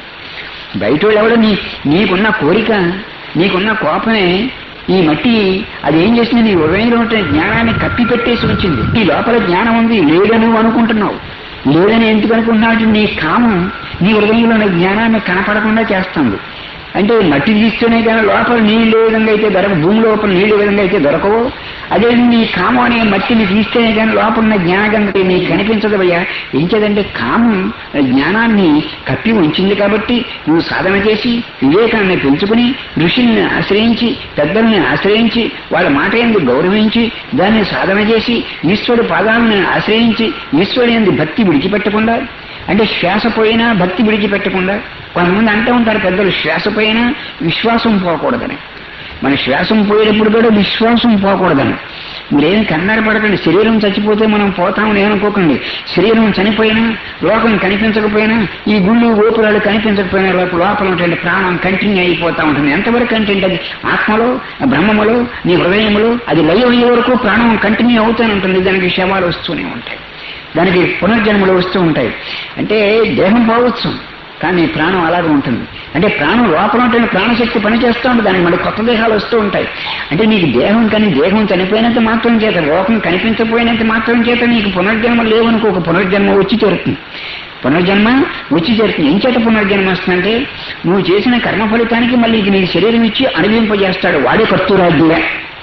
బయట వాళ్ళు ఎవరో నీ నీకున్న కోరిక నీకున్న కోపమే ఈ మట్టి అది ఏం చేసింది నీ హృదయంలో ఉంటే జ్ఞానాన్ని కప్పి పెట్టేసి ఉంచింది నీ లోపల జ్ఞానం ఉంది లేదని నువ్వు అనుకుంటున్నావు లేదని ఎందుకు అనుకుంటున్నావు అంటే నీ కామం నీ హృదయంలో ఉన్న జ్ఞానాన్ని కనపడకుండా చేస్తుంది అంటే మట్టి తీస్తేనే కానీ లోపల నీళ్ళు ఏ విధంగా అయితే దొరక భూమి లోపల నీళ్ళు ఏ విధంగా అయితే దొరకవో అదే నీ కామం అనే మట్టిని తీస్తేనే కానీ లోపల ఉన్న జ్ఞానగంగ నీకు కనిపించదు అయ్యా ఏంచేదంటే కామం జ్ఞానాన్ని కప్పి ఉంచింది కాబట్టి నువ్వు సాధన చేసి వివేకాన్ని పెంచుకుని ఋషుల్ని ఆశ్రయించి పెద్దల్ని ఆశ్రయించి వాళ్ళ మాట ఎందు గౌరవించి దాన్ని సాధన చేసి ఈశ్వరుడు పాదాలను ఆశ్రయించి ఈశ్వరుడు ఎందు భక్తి విడిచిపెట్టకుండా అంటే శ్వాస పోయినా భక్తి విడిచిపెట్టకుండా కొంతమంది అంటూ ఉంటారు పెద్దలు శ్వాస పోయినా విశ్వాసం పోకూడదని మన శ్వాసం పోయేటప్పుడు కూడా విశ్వాసం పోకూడదని మీరేం కంగారు పడకండి శరీరం చచ్చిపోతే మనం పోతామని ఏమనుకోకండి శరీరం చనిపోయినా లోకం కనిపించకపోయినా ఈ గుళ్ళు గోపురాలు కనిపించకపోయినా లోపల లోపల ఉన్నటువంటి ప్రాణం కంటిన్యూ అయిపోతా ఉంటుంది ఎంతవరకు కంటిన్యూ అది ఆత్మలో బ్రహ్మములో నీ హృదయములో అది లయం అయ్యే వరకు ప్రాణం కంటిన్యూ అవుతూనే ఉంటుంది దానికి శవాలు వస్తూనే ఉంటాయి దానికి పునర్జన్మలు వస్తూ ఉంటాయి అంటే దేహం పోవచ్చు కానీ ప్రాణం అలాగే ఉంటుంది అంటే ప్రాణం లోపల ఉంటే ప్రాణశక్తి పనిచేస్తూ ఉంటుంది దానికి మళ్ళీ కొత్త దేహాలు వస్తూ ఉంటాయి అంటే నీకు దేహం కానీ దేహం చనిపోయినంత మాత్రం చేత లోకం కనిపించకపోయినంత మాత్రం చేత నీకు పునర్జన్మ లేవనుకో ఒక పునర్జన్మ వచ్చి చేరుతుంది పునర్జన్మ వచ్చి చేరుతుంది ఎంచేత పునర్జన్మ వస్తుందంటే నువ్వు చేసిన కర్మ ఫలితానికి మళ్ళీ ఇది నీకు శరీరం ఇచ్చి అనుభవింపజేస్తాడు వాడే కర్తూరాజ్ఞే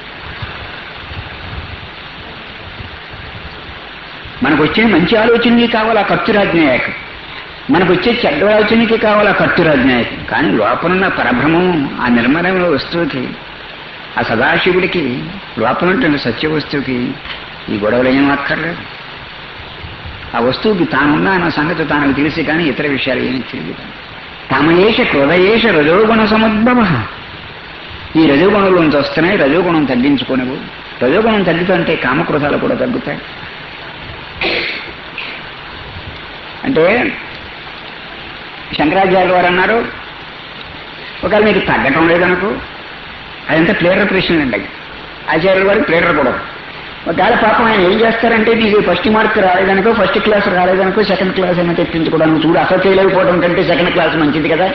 మనకు వచ్చే మంచి ఆలోచనకి కావాలి ఆ కర్తృరాజ్ఞాయకం మనకు వచ్చే చెడ్డ ఆలోచనకి కావాలి ఆ కర్తృరాజ్ఞాయకం కానీ లోపలున్న పరభ్రమం ఆ నిర్మలమైన వస్తువుకి ఆ సదాశివుడికి లోపలుంటున్న సత్య వస్తువుకి ఈ గొడవలు ఏం అక్కర్లేదు ఆ వస్తువుకి తానున్నా అన్న సంగతి తానకు తెలిసి కానీ ఇతర విషయాలు ఏమీ తెలియదు తమయేష హృదయేష రజోగుణ సముద్భవ ఈ రజోగుణంలోంచి వస్తున్నాయి రజోగుణం తగ్గించుకోనివు రజోగుణం తగ్గుతుంటే కామక్రోధాలు కూడా తగ్గుతాయి అంటే శంకరాచార్య వారు అన్నారు ఒకవేళ మీకు తగ్గటం లేదనుకో అదంతా ప్లేయర్ ప్రశ్న అండి ఆచార్యుల వారు ప్లేయర్ కూడా ఒకవేళ పాపం ఆయన ఏం చేస్తారంటే మీకు ఫస్ట్ మార్క్ రాలేదనుకో ఫస్ట్ క్లాస్ రాలేదనుకో సెకండ్ క్లాస్ అయినా తెప్పించుకోవడానికి చూడు అసలు ఫెయిల్ అయిపోవడం కంటే సెకండ్ క్లాస్ మంచిది కదా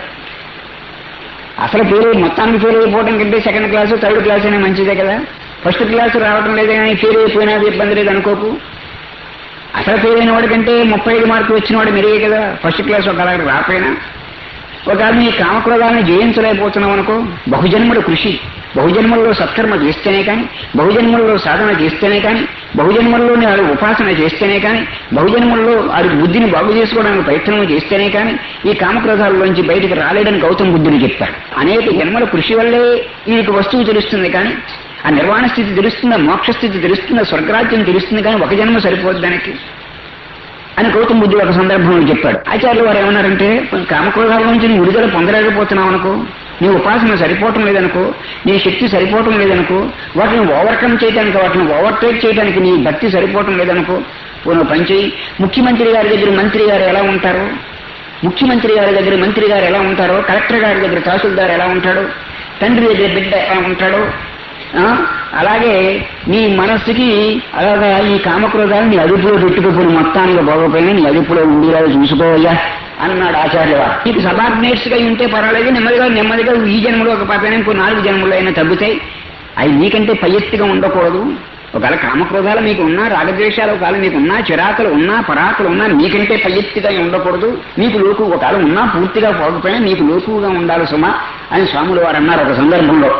అసలు ఫెయిల్ అయి మొత్తానికి ఫెయిల్ అయిపోవడం కంటే సెకండ్ క్లాస్ థర్డ్ క్లాస్ అయినా మంచిదే కదా ఫస్ట్ క్లాస్ రావడం లేదు కానీ ఫెయిల్ అయిపోయినా అది ఇబ్బంది లేదు అనుకోకు అసలు ఫెయిల్ అయిన వాడికంటే ముప్పై ఐదు మార్కులు వచ్చిన వాడు మెరుగే కదా ఫస్ట్ క్లాస్ ఒక అలాగే రాకపోయినా ఒకవేళ నీ కామక్రోధాలను జయించలేకపోతున్నావు అనుకో బహుజన్ముల కృషి బహుజన్మల్లో సత్కర్మ చేస్తేనే కానీ బహుజన్మల్లో సాధన చేస్తేనే కానీ బహుజన్మల్లోని వాడు ఉపాసన చేస్తేనే కానీ బహుజన్మల్లో వాడి బుద్ధిని బాగు చేసుకోవడానికి ప్రయత్నం చేస్తేనే కానీ ఈ కామక్రోధాలలోంచి బయటికి రాలేడని గౌతమ బుద్ధుని చెప్పాడు అనేక జన్మల కృషి వల్లే వీరికి వస్తువు తెలుస్తుంది కానీ ఆ నిర్వాణ స్థితి తెలుస్తుందా మోక్ష స్థితి తెలుస్తుందా స్వర్గరాజ్యం తెలుస్తుంది కానీ ఒక జన్మ సరిపోదు దానికి అని గౌతమ బుద్ధుడు ఒక సందర్భంలో చెప్పాడు ఆచార్యులు వారు ఏమన్నారంటే కామక్రోధాల నుంచి నువ్వు విడుదల పొందలేకపోతున్నావు అనుకో నీ ఉపాసన సరిపోవటం లేదనుకో నీ శక్తి సరిపోవటం లేదనుకో వాటిని ఓవర్కమ్ చేయడానికి వాటిని ఓవర్టేక్ చేయడానికి నీ భక్తి సరిపోవటం లేదనుకో నువ్వు పని చేయి ముఖ్యమంత్రి గారి దగ్గర మంత్రి గారు ఎలా ఉంటారో ముఖ్యమంత్రి గారి దగ్గర మంత్రి గారు ఎలా ఉంటారో కలెక్టర్ గారి దగ్గర తహసీల్దార్ ఎలా ఉంటాడో తండ్రి దగ్గర బిడ్డ ఎలా ఉంటాడో ఆ, అలాగే నీ మనస్సుకి అలాగా ఈ కామక్రోధాలు నీ అదుపులో పెట్టుకుపోయిన మొత్తానికి పోకపోయినా నీ అదుపులో ఉండేలా చూసుకోవయ్యా అన్నాడు ఆచార్య వారు నీకు సబార్డినేట్స్ గా ఉంటే పర్వాలేదు నెమ్మదిగా నెమ్మదిగా ఈ జన్మలో ఒక పాపైనా ఇంకో నాలుగు జన్మలో అయినా తగ్గుతాయి అవి నీకంటే పై ఎత్తుగా ఉండకూడదు ఒకవేళ కామక్రోధాలు మీకు ఉన్నా రాగద్వేషాలు ఒకవేళ మీకు ఉన్నా చిరాకులు ఉన్నా పరాకులు ఉన్నా నీకంటే పై ఎత్తుగా ఉండకూడదు నీకు లోకు ఒకవేళ ఉన్నా పూర్తిగా పోకపోయినా నీకు లోకుగా ఉండాలి సుమా అని స్వాములు వారు అన్నారు ఒక సందర్భంలో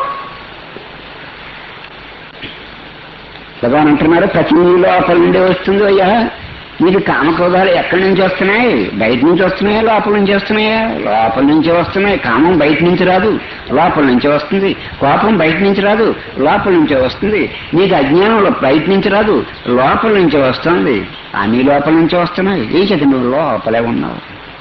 భగవాన్ అంటున్నారు ప్రతి లోపల నుండి వస్తుంది అయ్యా నీకు కామక్రోధాలు ఎక్కడి నుంచి వస్తున్నాయి బయట నుంచి వస్తున్నాయా లోపల నుంచి వస్తున్నాయా లోపల నుంచి వస్తున్నాయి కామం బయట నుంచి రాదు లోపల నుంచి వస్తుంది కోపం బయట నుంచి రాదు లోపల నుంచి వస్తుంది నీకు అజ్ఞానం బయట నుంచి రాదు లోపల నుంచి వస్తుంది అన్ని లోపల నుంచి వస్తున్నాయి ఏ చేత నువ్వు లోపలే ఉన్నావు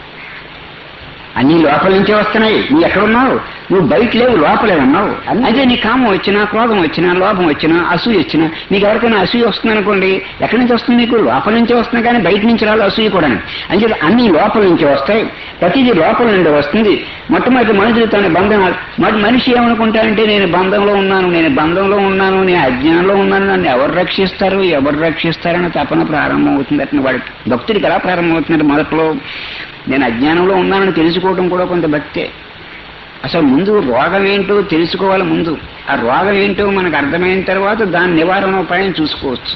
అన్ని లోపల నుంచే వస్తున్నాయి నువ్వు ఎక్కడ ఉన్నావు నువ్వు బయట లేవు లోపలే ఉన్నావు అయితే నీ కామం వచ్చినా క్రోధం వచ్చినా లోపం వచ్చినా అసూయ వచ్చినా నీకు ఎవరికైనా అసూయ వస్తుంది అనుకోండి ఎక్కడి నుంచి వస్తుంది నీకు లోపల నుంచే వస్తుంది కానీ బయట నుంచి రాదు అసూయ కూడా అంటే అన్ని లోపల నుంచి వస్తాయి ప్రతిదీ లోపల నుండి వస్తుంది మొట్టమొదటి మనుషులతో బంధనాలు మరి మనిషి ఏమనుకుంటారంటే నేను బంధంలో ఉన్నాను నేను బంధంలో ఉన్నాను నేను అజ్ఞానంలో ఉన్నాను నన్ను ఎవరు రక్షిస్తారు ఎవరు రక్షిస్తారని తపన ప్రారంభం అవుతుంది అతను వాడికి భక్తుడికి ఎలా ప్రారంభం అవుతుందంటే మొదట్లో నేను అజ్ఞానంలో ఉన్నానని తెలుసుకోవడం కూడా కొంత భక్తే అసలు ముందు రోగం ఏంటో తెలుసుకోవాలి ముందు ఆ రోగం ఏంటో మనకు అర్థమైన తర్వాత దాని నివారణ ఉపాయం చూసుకోవచ్చు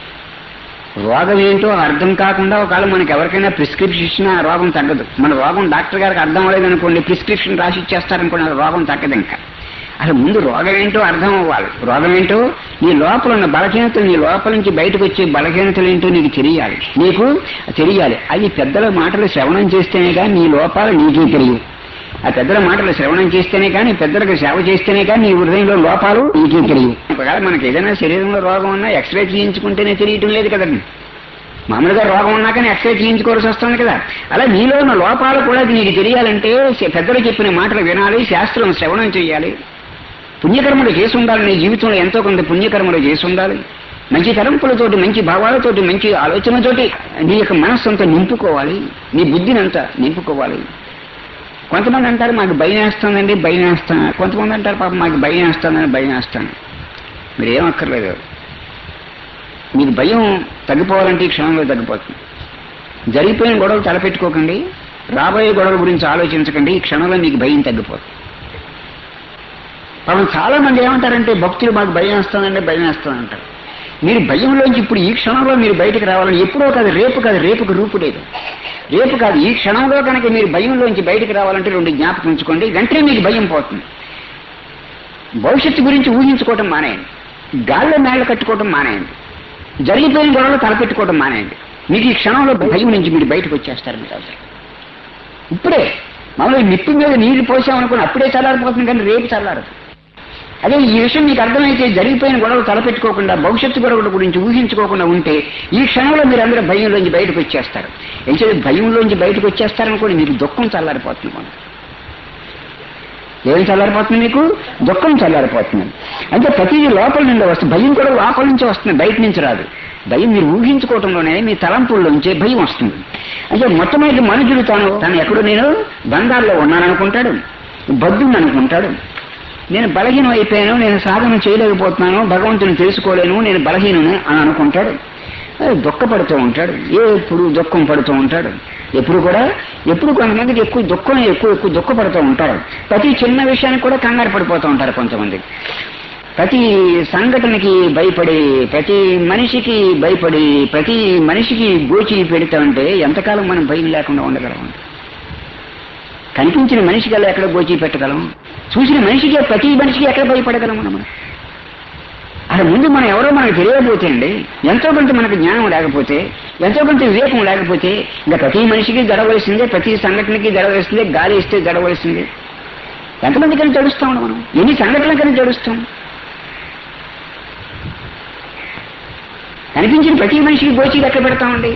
రోగం ఏంటో అర్థం కాకుండా ఒకవేళ మనకి ఎవరికైనా ప్రిస్క్రిప్షన్ ఇచ్చినా ఆ రోగం తగ్గదు మన రోగం డాక్టర్ గారికి అర్థం అవ్వలేదనుకోండి ప్రిస్క్రిప్షన్ రాసి ఇచ్చేస్తారనుకోండి ఆ రోగం తగ్గదు ఇంకా అసలు ముందు రోగం ఏంటో అర్థం అవ్వాలి రోగం ఏంటో నీ లోపల ఉన్న బలహీనతలు నీ లోపల నుంచి బయటకు వచ్చే బలహీనతలు ఏంటో నీకు తెలియాలి నీకు తెలియాలి అది పెద్దల మాటలు శ్రవణం చేస్తేనే కానీ నీ లోపాలు నీకే తెలియవు ఆ పెద్దల మాటలు శ్రవణం చేస్తేనే కానీ పెద్దలకు సేవ చేస్తేనే కానీ నీ హృదయంలో లోపాలు నీకే తెలియవు ఒకవేళ మనకి ఏదైనా శరీరంలో రోగం ఉన్నా ఎక్స్రే చేయించుకుంటేనే తెలియటం లేదు కదండి మామూలుగా రోగం ఉన్నా కానీ ఎక్స్రే చేయించుకోవాల్సి వస్తుంది కదా అలా నీలో ఉన్న లోపాలు కూడా నీకు తెలియాలంటే పెద్దలు చెప్పిన మాటలు వినాలి శాస్త్రం శ్రవణం చేయాలి పుణ్యకర్మలు చేసి ఉండాలి నీ జీవితంలో ఎంతో కొంత పుణ్యకర్మలు చేసి ఉండాలి మంచి తలంపులతోటి మంచి భావాలతోటి మంచి ఆలోచనతోటి నీ యొక్క మనస్సంతా నింపుకోవాలి నీ బుద్ధినంతా నింపుకోవాలి కొంతమంది అంటారు మాకు భయం వేస్తుందండి భయం వేస్తాను కొంతమంది అంటారు పాప మాకు భయం వేస్తుందని భయం వేస్తాను మీరు ఏమక్కర్లేదు మీకు భయం తగ్గిపోవాలంటే ఈ క్షణంలో తగ్గిపోతుంది జరిగిపోయిన గొడవలు తలపెట్టుకోకండి రాబోయే గొడవల గురించి ఆలోచించకండి ఈ క్షణంలో మీకు భయం తగ్గిపోతుంది పాపం చాలా మంది ఏమంటారంటే భక్తులు మాకు భయం వేస్తుందంటే భయం వేస్తుందంటారు మీరు భయంలోంచి ఇప్పుడు ఈ క్షణంలో మీరు బయటకు రావాలని ఎప్పుడో కాదు రేపు కాదు రేపుకు రూపు లేదు రేపు కాదు ఈ క్షణంలో కనుక మీరు భయంలోంచి బయటకు రావాలంటే రెండు జ్ఞాపకం ఉంచుకోండి వెంటనే మీకు భయం పోతుంది భవిష్యత్తు గురించి ఊహించుకోవటం మానేయండి గాల్లో మేళ్ళ కట్టుకోవటం మానేయండి జరిగిపోయిన గొడవలు తలపెట్టుకోవటం మానేయండి మీకు ఈ క్షణంలో భయం నుంచి మీరు బయటకు వచ్చేస్తారు మీరు అసలు ఇప్పుడే మామూలుగా నిప్పు మీద నీళ్లు పోసామనుకుని అప్పుడే చల్లారిపోతుంది కానీ రేపు చల్లారదు అదే ఈ విషయం మీకు అర్థమైతే జరిగిపోయిన గొడవలు తలపెట్టుకోకుండా భవిష్యత్తు గొడవల గురించి ఊహించుకోకుండా ఉంటే ఈ క్షణంలో మీరు అందరూ భయంలోంచి బయటకు వచ్చేస్తారు అయితే భయంలోంచి బయటకు వచ్చేస్తారనుకోండి మీకు దుఃఖం చల్లారిపోతుంది మనం ఏం చల్లారిపోతుంది మీకు దుఃఖం చల్లారిపోతుంది అంటే ప్రతిదీ లోపల నుండి వస్తుంది భయం కూడా లోపల నుంచి వస్తుంది బయట నుంచి రాదు భయం మీరు ఊహించుకోవటంలోనే మీ తలంపుల్లోంచే భయం వస్తుంది అంటే మొట్టమొదటి మనుషుడు తాను తను ఎక్కడో నేను బంగాల్లో ఉన్నాననుకుంటాడు బద్దుని అనుకుంటాడు నేను బలహీనం అయిపోయాను నేను సాధన చేయలేకపోతున్నాను భగవంతుని తెలుసుకోలేను నేను బలహీనను అని అనుకుంటాడు దుఃఖపడుతూ ఉంటాడు ఎప్పుడు దుఃఖం పడుతూ ఉంటాడు ఎప్పుడు కూడా ఎప్పుడు కొంతమందికి ఎక్కువ దుఃఖం ఎక్కువ ఎక్కువ దుఃఖపడుతూ ఉంటారు ప్రతి చిన్న విషయానికి కూడా కంగారు పడిపోతూ ఉంటారు కొంతమంది ప్రతి సంఘటనకి భయపడి ప్రతి మనిషికి భయపడి ప్రతి మనిషికి గోచి పెడతా ఉంటే ఎంతకాలం మనం భయం లేకుండా ఉండగలం కనిపించిన మనిషికి ఎక్కడ గోచి పెట్టగలం చూసిన మనిషికి ప్రతి మనిషికి ఎక్కడ భయపడగలం మనం అసలు ముందు మనం ఎవరో మనకు తెలియకపోతే అండి ఎంతో కొంత మనకు జ్ఞానం లేకపోతే ఎంతో కొంత వివేకం లేకపోతే ఇంకా ప్రతి మనిషికి గడవలసిందే ప్రతి సంఘటనకి గడవలసిందే గాలి ఇస్తే గడవలసిందే ఎంతమందికని తెలుస్తాం మనం ఎన్ని సంఘటనలకని తెలుస్తాం కనిపించిన ప్రతి మనిషికి గోచి లెక్క పెడతామండి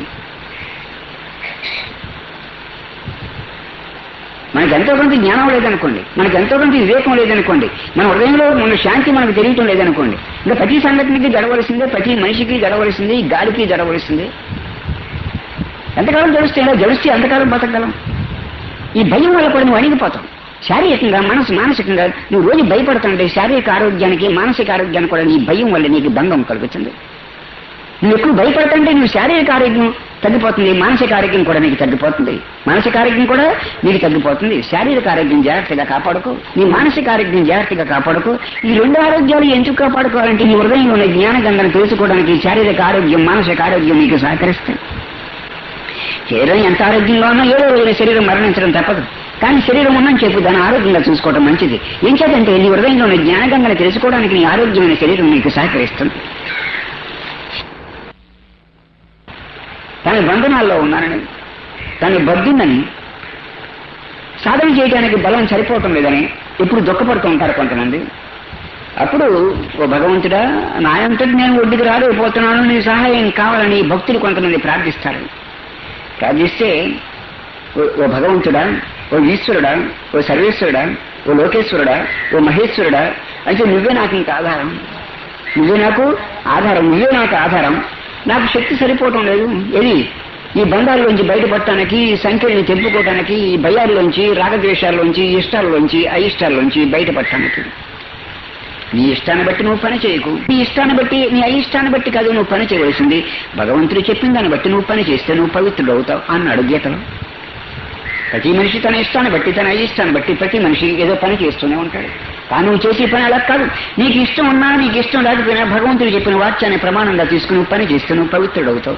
మనకి ఎంతో కొంత జ్ఞానం లేదనుకోండి మనకి ఎంతో కొంత వివేకం లేదనుకోండి మన హృదయంలో మన శాంతి మనకు తెలియటం లేదనుకోండి ఇంకా ప్రతి సంఘటనకి గడవలసిందే ప్రతి మనిషికి గడవలసిందే ఈ గాలికి గడవలసిందే ఎంతకాలం జడుస్తే ఇలా జడిస్తే ఎంతకాలం బతకగలం ఈ భయం వల్ల కూడా నువ్వు అణిగిపోతావు శారీరకంగా మనసు మానసికంగా నువ్వు రోజు భయపడుతుంటే శారీరక ఆరోగ్యానికి మానసిక ఆరోగ్యానికి కూడా నీ భయం వల్ల నీకు భంగం కలుగుతుంది నువ్వు ఎక్కువ భయపడుతుంటే నువ్వు శారీరక ఆరోగ్యం తగ్గిపోతుంది మానసిక ఆరోగ్యం కూడా నీకు తగ్గిపోతుంది మానసిక ఆరోగ్యం కూడా నీకు తగ్గిపోతుంది శారీరక ఆరోగ్యం జాగ్రత్తగా కాపాడుకో నీ మానసిక ఆరోగ్యం జాగ్రత్తగా కాపాడుకో ఈ రెండు ఆరోగ్యాలు ఎందుకు కాపాడుకోవాలంటే నీ హృదయంలో ఉన్న జ్ఞానగంగను తెలుసుకోవడానికి శారీరక ఆరోగ్యం మానసిక ఆరోగ్యం నీకు సహకరిస్తాయి శరీరం ఎంత ఆరోగ్యంగా ఉన్నా ఏదో రోజున శరీరం మరణించడం తప్పదు కానీ శరీరం ఉన్నని చెప్పు దాన్ని ఆరోగ్యంగా చూసుకోవడం మంచిది ఏం చేతంటే నీ హృదయంలో ఉన్న జ్ఞానగంగను తెలుసుకోవడానికి నీ ఆరోగ్యమైన శరీరం నీకు సహకరిస్తుంది దాని బంధనాల్లో ఉన్నానని దాన్ని బద్దుందని సాధన చేయడానికి బలం సరిపోవటం లేదని ఎప్పుడు దుఃఖపడుతూ ఉంటారు కొంతమంది అప్పుడు ఓ భగవంతుడా నా అంతటి నేను ఒడ్డుకు రాలేకపోతున్నాను నీ సహాయం కావాలని భక్తులు కొంతమంది ప్రార్థిస్తారు ప్రార్థిస్తే ఓ- ఓ భగవంతుడా ఓ ఈశ్వరుడా ఓ సర్వేశ్వరుడా ఓ లోకేశ్వరుడా ఓ మహేశ్వరుడా అంటే నువ్వే నాకు ఇంకా ఆధారం నువ్వే నాకు ఆధారం నువ్వే నాకు ఆధారం నాకు శక్తి సరిపోవటం లేదు ఏది ఈ బంధాల్లోంచి బయటపడటానికి ఈ సంఖ్యల్ని తెంపుకోవటానికి ఈ భయాల్లోంచి రాగద్వేషాల్లోంచి ఈ ఇష్టాల్లోంచి అయిష్టాల్లోంచి బయటపడటానికి నీ ఇష్టాన్ని బట్టి నువ్వు పని చేయకు నీ ఇష్టాన్ని బట్టి నీ అయిష్టాన్ని బట్టి కాదు నువ్వు పని చేయవలసింది భగవంతుడు చెప్పిన దాన్ని బట్టి నువ్వు పని చేస్తే నువ్వు పవిత్రుడు అవుతావు అన్నాడు గీతలో ప్రతి మనిషి తన ఇష్టాన్ని బట్టి తన అయిష్టాన్ని బట్టి ప్రతి మనిషి ఏదో పని చేస్తూనే ఉంటాడు కానీ నువ్వు చేసే పని అలా కాదు నీకు ఇష్టం ఉన్నా నీకు ఇష్టం లేకపోయినా భగవంతుడు చెప్పిన వాక్యాన్ని ప్రమాణంగా తీసుకుని నువ్వు పని చేస్తే నువ్వు పవిత్రుడు అవుతావు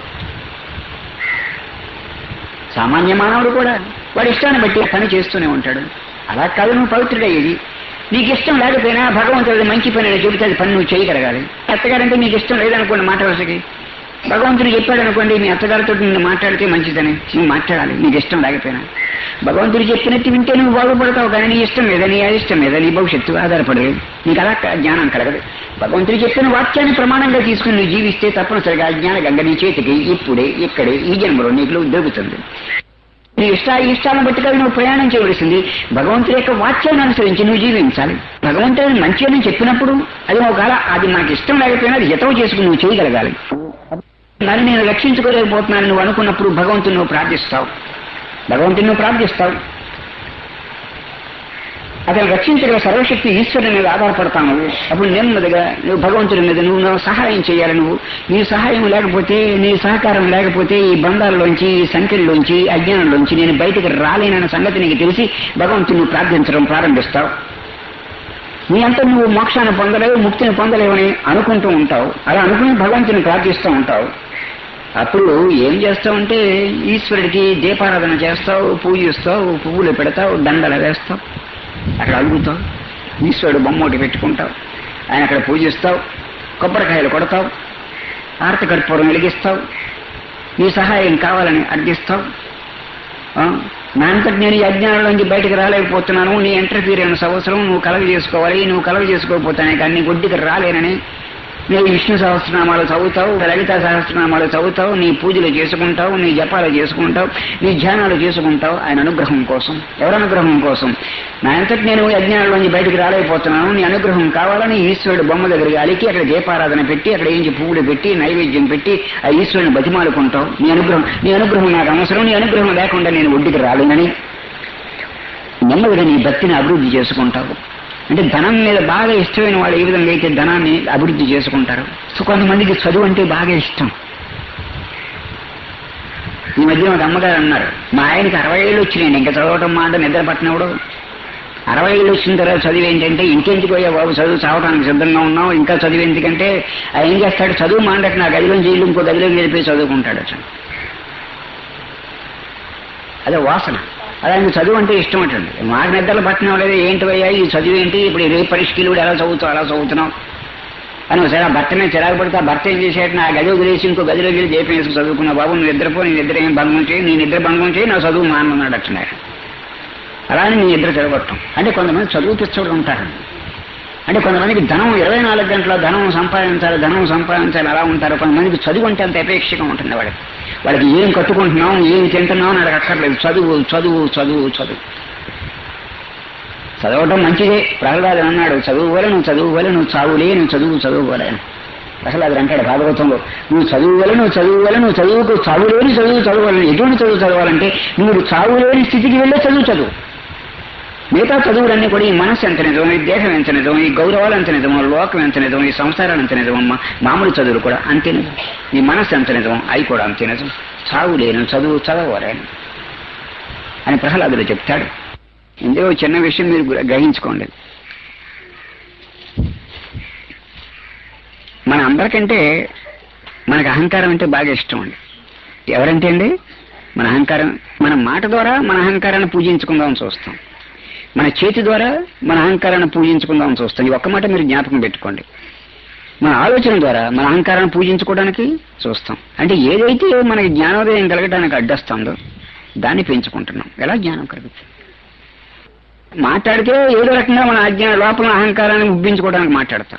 సామాన్య మానవుడు కూడా వాడి ఇష్టాన్ని బట్టి పని చేస్తూనే ఉంటాడు అలా కాదు నువ్వు పవిత్రుడయ్యేది నీకు ఇష్టం లేకపోయినా భగవంతుడి మంచి పని అని చెబితే అది పని నువ్వు చేయగలగాలి అత్తగారంటే నీకు ఇష్టం లేదనుకోండి మాట వరుసకి భగవంతుడు చెప్పాడు అనుకోండి మీ అత్తగారితో నిన్ను మాట్లాడితే మంచిదని నువ్వు మాట్లాడాలి నీకు ఇష్టం లేకపోయినా భగవంతుడు చెప్పినట్టు వింటే నువ్వు బాగుపడతావు కానీ నీ ఇష్టం మీద నీ ఇష్టం మీద నీ భవిష్యత్తు ఆధారపడలేదు నీకు అలా క- జ్ఞానం కలగదు భగవంతుడు చెప్పిన వాక్యాన్ని ప్రమాణంగా తీసుకుని నువ్వు జీవిస్తే తప్పనిసరిగా ఆ జ్ఞాన గంగ నీ చేతికి ఇప్పుడే ఇక్కడే ఈ జన్మలో నీకు దొరుకుతుంది నీ ఇష్ట ఇష్టాలను బట్టి కాదు నువ్వు ప్రయాణం చేయవలసింది భగవంతుడి యొక్క వాక్యాన్ని అనుసరించి నువ్వు జీవించాలి భగవంతుడు మంచి అని చెప్పినప్పుడు అది ఒకవేళ అది నాకు ఇష్టం లేకపోయినా అది హితవు చేసుకుని నువ్వు చేయగలగాలి నన్ను నేను రక్షించుకోలేకపోతున్నాను నువ్వు అనుకున్నప్పుడు భగవంతుని నువ్వు ప్రార్థిస్తావు భగవంతుని నువ్వు ప్రార్థిస్తావు అతను రక్షించగల సర్వశక్తి ఈశ్వరుని మీద ఆధారపడతావు నువ్వు అప్పుడు నెమ్మదిగా నువ్వు భగవంతుడి మీద నువ్వు నువ్వు సహాయం చేయాలి నువ్వు నీ సహాయం లేకపోతే నీ సహకారం లేకపోతే ఈ బంధాల్లోంచి ఈ సంఖ్యల్లోంచి అజ్ఞానంలోంచి నేను బయటికి రాలేనన్న సంగతి నీకు తెలిసి భగవంతుని నువ్వు ప్రార్థించడం ప్రారంభిస్తావు నీ అంత నువ్వు మోక్షాన్ని పొందలేవు ముక్తిని పొందలేవని అనుకుంటూ ఉంటావు అలా అనుకుని భగవంతుని ప్రార్థిస్తూ ఉంటావు అప్పుడు ఏం చేస్తావంటే ఈశ్వరుడికి దీపారాధన చేస్తావు పూజిస్తావు పువ్వులు పెడతావు దండలు వేస్తావు అక్కడ అడుగుతావు ఈశ్వరుడు బొమ్మ ఒకటి పెట్టుకుంటావు ఆయన అక్కడ పూజిస్తావు కొబ్బరికాయలు కొడతావు ఆర్త కర్పూరం వెలిగిస్తావు నీ సహాయం కావాలని అర్థిస్తావు ఆ, నా అంతటి నేను ఈ అజ్ఞానంలోంచి బయటకు రాలేకపోతున్నాను నీ ఇంటర్ఫీరెన్స్ అవసరం నువ్వు కలగ చేసుకోవాలి నువ్వు కలగ చేసుకోకపోతానే కానీ నీ గుడ్డికి రాలేనని నేను విష్ణు సహస్రనామాలు చదువుతావు లలిత సహస్రనామాలు చదువుతావు నీ పూజలు చేసుకుంటావు నీ జపాలు చేసుకుంటావు నీ ధ్యానాలు చేసుకుంటావు ఆయన అనుగ్రహం కోసం ఎవరి అనుగ్రహం కోసం నా అంతటి నేను ఈ అజ్ఞానంలోంచి బయటికి రాలేకపోతున్నాను నీ అనుగ్రహం కావాలని ఈశ్వరుడు బొమ్మ దగ్గరికి అలికి అక్కడ దీపారాధన పెట్టి అక్కడ ఏంచి పువ్వులు పెట్టి నైవేద్యం పెట్టి ఆ ఈశ్వరుని బతిమాలుకుంటావు నీ అనుగ్రహం నీ అనుగ్రహం నాకు అవసరం నీ అనుగ్రహం లేకుండా నేను ఒడ్డుకి రాలేనని నెమ్మదిగా నీ భక్తిని అభివృద్ధి చేసుకుంటావు అంటే ధనం మీద బాగా ఇష్టమైన వాళ్ళు ఏ విధంగా అయితే ధనాన్ని అభివృద్ధి చేసుకుంటారు సో కొంతమందికి చదువు అంటే బాగా ఇష్టం ఈ మధ్య ఒక అమ్మగారు అన్నారు మా ఆయనకి అరవై ఏళ్ళు వచ్చినాయండి ఇంకా చదవటం మాట నిద్ర పట్టినప్పుడు అరవై ఏళ్ళు వచ్చిన తర్వాత చదువు ఏంటంటే ఇంకెందుకు అయ్యా బాబు చదువు చావడానికి సిద్ధంగా ఉన్నాం ఇంకా చదువు ఎందుకంటే ఆయన ఏం చేస్తాడు చదువు మాండట నా గదిలో జైలు ఇంకో గదిలో వెళ్ళిపోయి చదువుకుంటాడు అసలు అదే వాసన అలా ఆయనకు చదువు అంటే ఇష్టం అంటండి మాకు నిద్రలు పట్టినాం లేదా ఏంటి అయ్యా ఈ చదువు ఏంటి ఇప్పుడు రేపు పరీక్షలు కూడా ఎలా చదువుతావు అలా చదువుతున్నాం అని ఒకసారి ఆ భర్త మీద చిరాకు పడితే ఆ భర్త ఏం చేశాడు నా గది వదిలేసి ఇంకో గదిలో వెళ్ళి దీపం వేసుకు చదువుకున్నా బాబు నువ్వు నిద్రపో నీ నిద్ర ఏం భంగం చేయి నీ నిద్ర భంగం చేయి నా చదువు మానన్నాడు అట్లా అలానే నీ నిద్ర చెడగొట్టం అంటే కొంతమంది చదువు పిచ్చోడు ఉంటారు అంటే కొంతమందికి ధనం ఇరవై నాలుగు గంటల ధనం సంపాదించాలి ధనం సంపాదించాలి అలా ఉంటారు కొంతమందికి చదువు అంటే అంత అపేక్షగా ఉంటుంది వాడికి వాళ్ళకి ఏం కట్టుకుంటున్నాం ఏం తింటున్నాం అని అడగ అక్కర్లేదు చదువు చదువు చదువు చదువు చదవటం మంచిదే ప్రహ్లాదు అన్నాడు చదువు వల్ల నువ్వు చదువు వల్ల నువ్వు చావులే నువ్వు చదువు చదువు వల్ల ప్రహ్లాదు అంటాడు భాగవతంలో నువ్వు చదువు వల్ల నువ్వు చదువు వల్ల నువ్వు చదువుకు చావులేని చదువు చదవాలి ఎటువంటి చదువు చదవాలంటే నువ్వు చావులేని స్థితికి వెళ్ళే చదువు చదువు మిగతా చదువులన్నీ కూడా ఈ మనస్సు ఎంత నిజం ఈ దేహం ఎంత నిజం ఈ గౌరవాలు ఎంత నిజం లోకం ఎంత నిజం ఈ సంసారాలు ఎంత నిజం మా- మామూలు చదువులు కూడా అంతే నిజం ఈ మనస్సు ఎంత నిజం అవి కూడా అంతే నిజం చావు లేను చదువు చదవలేను అని ప్రహ్లాదుడు చెప్తాడు ఇందులో చిన్న విషయం మీరు గ్ర- గ్రహించుకోండి మన అందరికంటే మనకు అహంకారం అంటే బాగా ఇష్టం అండి ఎవరంటే అండి మన అహంకారం మన మాట ద్వారా మన అహంకారాన్ని పూజించుకుందామని చూస్తాం మన చేతి ద్వారా మన అహంకారాన్ని పూజించుకుందామని చూస్తాం ఈ ఒక్క మాట మీరు జ్ఞాపకం పెట్టుకోండి మన ఆలోచన ద్వారా మన అహంకారాన్ని పూజించుకోవడానికి చూస్తాం అంటే ఏదైతే మనకి జ్ఞానోదయం కలగడానికి అడ్డొస్తుందో దాన్ని పెంచుకుంటున్నాం ఎలా జ్ఞానం కలుగుతుంది మాట్లాడితే ఏదో రకంగా మన అజ్ఞాన లోపల అహంకారాన్ని ఉబ్బించుకోవడానికి మాట్లాడతాం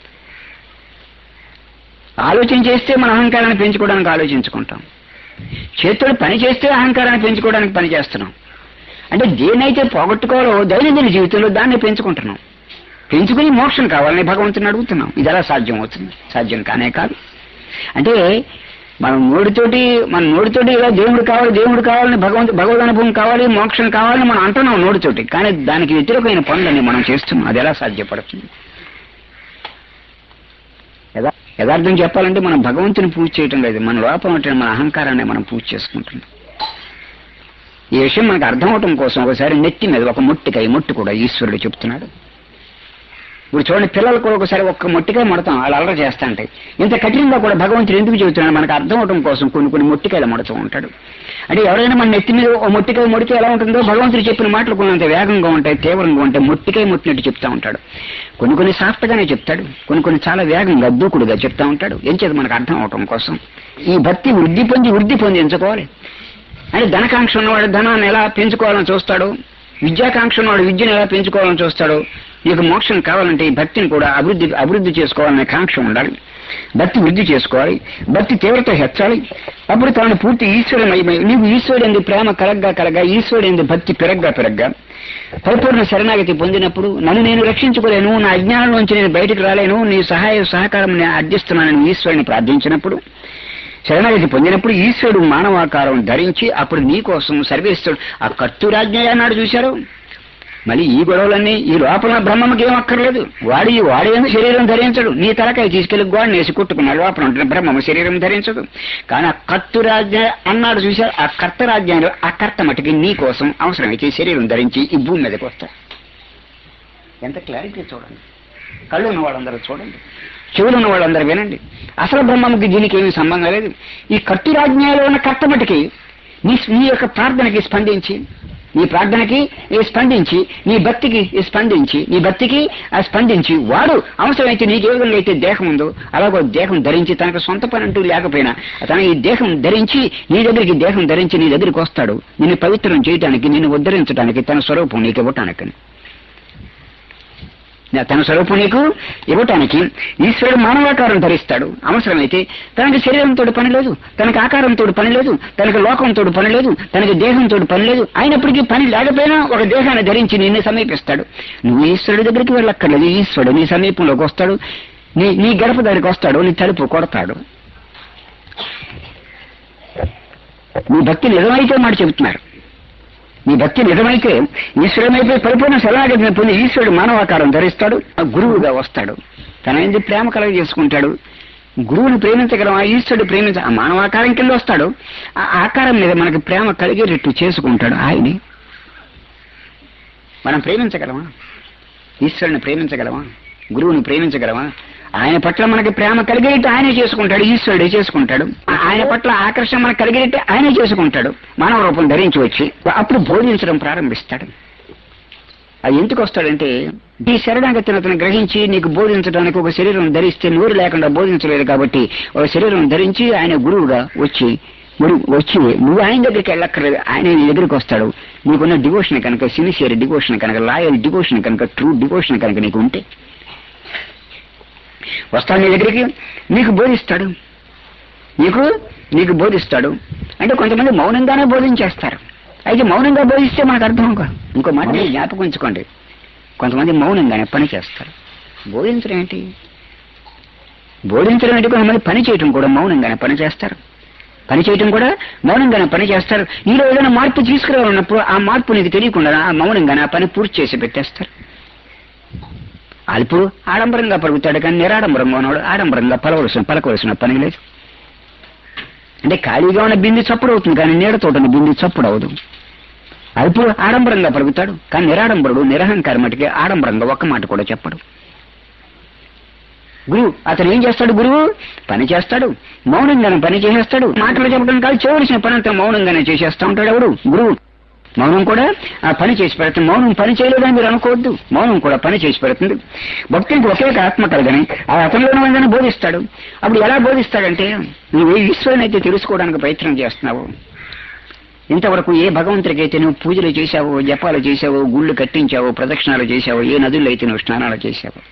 ఆలోచన చేస్తే మన అహంకారాన్ని పెంచుకోవడానికి ఆలోచించుకుంటాం చేతులు పని చేస్తే అహంకారాన్ని పెంచుకోవడానికి పని చేస్తున్నాం అంటే దేన్నైతే పోగొట్టుకోవాలో దైనందిన జీవితంలో దాన్ని పెంచుకుంటున్నాం పెంచుకుని మోక్షం కావాలని భగవంతుని అడుగుతున్నాం ఇది ఎలా సాధ్యం అవుతుంది సాధ్యం కానే కాదు అంటే మనం నోటితోటి మన నోటితోటి ఇలా దేవుడు కావాలి దేవుడు కావాలని భగవంతు భగవద్ అనుభవం కావాలి మోక్షం కావాలని మనం అంటున్నాం నోటితోటి కానీ దానికి వ్యతిరేకమైన పనులని మనం చేస్తున్నాం అది ఎలా సాధ్యపడుతుంది యథా- యథార్థం చెప్పాలంటే మనం భగవంతుని పూజ చేయటం లేదు మన లోపల ఉంటే మన అహంకారాన్ని మనం పూజ చేసుకుంటున్నాం ఈ విషయం మనకు అర్థం అవటం కోసం ఒకసారి నెత్తి మీద ఒక మొట్టికాయ మొట్టు కూడా ఈశ్వరుడు చెప్తున్నాడు ఇప్పుడు చూడండి పిల్లలు కూడా ఒకసారి ఒక్క మొట్టికాయ మొడతాం వాళ్ళు అల్లరి చేస్తా ఉంటాయి ఇంత కఠినంగా కూడా భగవంతుడు ఎందుకు చెబుతున్నాడు మనకు అర్థం అవటం కోసం కొన్ని కొన్ని మొట్టికాయలు మొడుతూ ఉంటాడు అంటే ఎవరైనా మన నెత్తి మీద ఓ మొట్టికాయ మొడితే ఎలా ఉంటుందో భగవంతుడు చెప్పిన మాటలు కొన్నంత వేగంగా ఉంటాయి తీవ్రంగా ఉంటాయి మొట్టికాయ మొట్టినట్టు చెప్తా ఉంటాడు కొన్ని కొన్ని సాఫ్ట్ గానే చెప్తాడు కొన్ని కొన్ని చాలా వేగంగా దూకుడుగా చెప్తా ఉంటాడు ఏం చేత మనకు అర్థం అవటం కోసం ఈ భక్తి వృద్ధి పొంది వృద్ధి పొంది ఎంచుకోవాలి అంటే ధనకాంక్ష ఉన్నవాడు ధనాన్ని ఎలా పెంచుకోవాలని చూస్తాడు విద్యాకాంక్ష ఉన్నవాడు విద్యను ఎలా పెంచుకోవాలని చూస్తాడు నీకు మోక్షం కావాలంటే ఈ భక్తిని కూడా అభివృద్ధి అభివృద్ధి చేసుకోవాలనే కాంక్ష ఉండాలి భక్తి వృద్ధి చేసుకోవాలి భక్తి తీవ్రత హెచ్చాలి అప్పుడు తాను పూర్తి ఈశ్వరమయమై నీవు ఈశ్వరుడు ప్రేమ కలగ్గా కలగా ఈశ్వరుడు భక్తి పెరగ్గా పెరగ్గా పరిపూర్ణ శరణాగతి పొందినప్పుడు నన్ను నేను రక్షించుకోలేను నా అజ్ఞానంలోంచి నేను బయటికి రాలేను నీ సహాయ సహకారం నేను అర్థిస్తున్నానని ఈశ్వరుని ప్రార్థించినప్పుడు శరణాగతి పొందినప్పుడు ఈశ్వరుడు మానవాకారం ధరించి అప్పుడు నీ కోసం సర్వేశ్వరుడు ఆ కర్తురాజ్ఞ అన్నాడు చూశారు మళ్ళీ ఈ గొడవలన్నీ ఈ లోపల బ్రహ్మకి ఏం అక్కర్లేదు వాడి వాడేమో శరీరం ధరించడు నీ తలకాయ తీసుకెళ్లి గోడని వేసి కుట్టుకున్నాడు లోపల ఉంటున్న బ్రహ్మము శరీరం ధరించదు కానీ ఆ కర్తురాజ్ఞ అన్నాడు చూశారు ఆ కర్తరాజ్ఞాలు ఆ కర్త మటుకి నీ కోసం అవసరమైతే శరీరం ధరించి ఈ భూమి మీదకి వస్తాడు ఎంత క్లారిటీ చూడండి కళ్ళు ఉన్న వాళ్ళందరూ చూడండి చెవులు ఉన్న వాళ్ళందరూ వినండి అసలు బ్రహ్మముకి దీనికి ఏమీ సంబంధం లేదు ఈ కట్టురాజ్ఞలో ఉన్న కర్త మటుకి నీ నీ యొక్క ప్రార్థనకి స్పందించి నీ ప్రార్థనకి ఈ స్పందించి నీ భక్తికి ఈ స్పందించి నీ భక్తికి ఆ స్పందించి వాడు అవసరమైతే నీకు ఏ విధంగా అయితే దేహం ఉందో అలాగో దేహం ధరించి తనకు సొంత పని అంటూ లేకపోయినా తన ఈ దేహం ధరించి నీ దగ్గరికి దేహం ధరించి నీ దగ్గరికి వస్తాడు నిన్ను పవిత్రం చేయడానికి నిన్ను ఉద్ధరించడానికి తన స్వరూపం నీకు ఇవ్వటానికి తన స్వరూపం నీకు ఇవ్వటానికి ఈశ్వరుడు మానవాకారం ధరిస్తాడు అవసరమైతే తనకి శరీరంతో పని లేదు తనకి ఆకారంతో పని లేదు తనకి లోకంతో పని లేదు తనకి దేహంతో పని లేదు అయినప్పటికీ పని లేకపోయినా ఒక దేహాన్ని ధరించి నిన్ను సమీపిస్తాడు నువ్వు ఈశ్వరుడి దగ్గరికి వెళ్ళక్కర్లేదు ఈశ్వరుడు నీ సమీపంలోకి వస్తాడు నీ నీ గడప దగ్గరికి వస్తాడు నీ తలుపు కొడతాడు నీ భక్తి నిజమైతే మాట చెబుతున్నారు నీ భక్తి నిజమైతే ఈశ్వరుమైతే పరిపూర్ణ శరణాగతిని పొంది ఈశ్వరుడు మానవాకారం ధరిస్తాడు ఆ గురువుగా వస్తాడు తన ఏంది ప్రేమ కలగ చేసుకుంటాడు గురువుని ప్రేమించగలమా ఈశ్వరుడు ప్రేమించ ఆ మానవాకారం కింద వస్తాడు ఆ ఆకారం మీద మనకి ప్రేమ కలిగేటట్టు చేసుకుంటాడు ఆయనే మనం ప్రేమించగలమా ఈశ్వరుని ప్రేమించగలమా గురువుని ప్రేమించగలమా ఆయన పట్ల మనకి ప్రేమ కలిగేట్టు ఆయనే చేసుకుంటాడు ఈశ్వరుడే చేసుకుంటాడు ఆయన పట్ల ఆకర్షణ మనకు కలిగేట్టు ఆయనే చేసుకుంటాడు మానవ రూపం ధరించి వచ్చి అప్పుడు బోధించడం ప్రారంభిస్తాడు అది ఎందుకు వస్తాడంటే ఈ శరణాగతిని అతను గ్రహించి నీకు బోధించడానికి ఒక శరీరం ధరిస్తే నోరు లేకుండా బోధించలేదు కాబట్టి ఒక శరీరం ధరించి ఆయన గురువుగా వచ్చి గురు వచ్చి నువ్వు ఆయన దగ్గరికి వెళ్ళక్కర్లేదు ఆయన నీ దగ్గరికి వస్తాడు నీకున్న డివోషన్ కనుక సిన్సియర్ డివోషన్ కనుక లాయల్ డివోషన్ కనుక ట్రూ డివోషన్ కనుక నీకు ఉంటే వస్తాడు నీ దగ్గరికి నీకు బోధిస్తాడు నీకు నీకు బోధిస్తాడు అంటే కొంతమంది మౌనంగానే బోధించేస్తారు అయితే మౌనంగా బోధిస్తే మనకు అర్థం కాదు ఇంకో మాట మీరు జ్ఞాపకం ఉంచుకోండి కొంతమంది మౌనంగానే పని చేస్తారు బోధించడం ఏంటి బోధించడం ఏంటి కొంతమంది పని చేయటం కూడా మౌనంగానే పని చేస్తారు పని చేయటం కూడా మౌనంగానే పని చేస్తారు నీలో ఏదైనా మార్పు తీసుకురావాలన్నప్పుడు ఆ మార్పు నీకు తెలియకుండా ఆ మౌనంగానే ఆ పని పూర్తి చేసి పెట్టేస్తారు అల్పు ఆడంబరంగా పలుకుతాడు కానీ నిరాడంబరంగా ఉన్నాడు ఆడంబరంగా పలవలసిన పలకవలసిన పని లేదు అంటే ఖాళీగా ఉన్న బింది చప్పుడు అవుతుంది కానీ నీడతోట ఉన్న బింది చప్పుడు అవదు అల్పుడు ఆడంబరంగా పలుకుతాడు కానీ నిరాడంబరుడు నిరహంకారం మటుకే ఆడంబరంగా ఒక్క మాట కూడా చెప్పడు గురువు అతను ఏం చేస్తాడు గురువు పని చేస్తాడు మౌనంగానే పని చేసేస్తాడు మాటలు చెప్పడం కాదు చేయవలసిన పని అంతా మౌనంగానే చేసేస్తా ఉంటాడు ఎవడు గురువు మౌనం కూడా ఆ పని చేసి పెడుతుంది మౌనం పని చేయలేదని మీరు అనుకోవద్దు మౌనం కూడా పని చేసి పెడుతుంది భక్తునికి ఒకే ఒక ఆత్మ కలగని ఆ అతనిలోనే ఉందని బోధిస్తాడు అప్పుడు ఎలా బోధిస్తాడంటే నువ్వు ఏ ఈశ్వరుని అయితే తెలుసుకోవడానికి ప్రయత్నం చేస్తున్నావు ఇంతవరకు ఏ భగవంతుడికి అయితే నువ్వు పూజలు చేశావో జపాలు చేశావో గుళ్ళు కట్టించావో ప్రదక్షిణాలు చేశావో ఏ నదుల్లో అయితే నువ్వు స్నానాలు చేశావో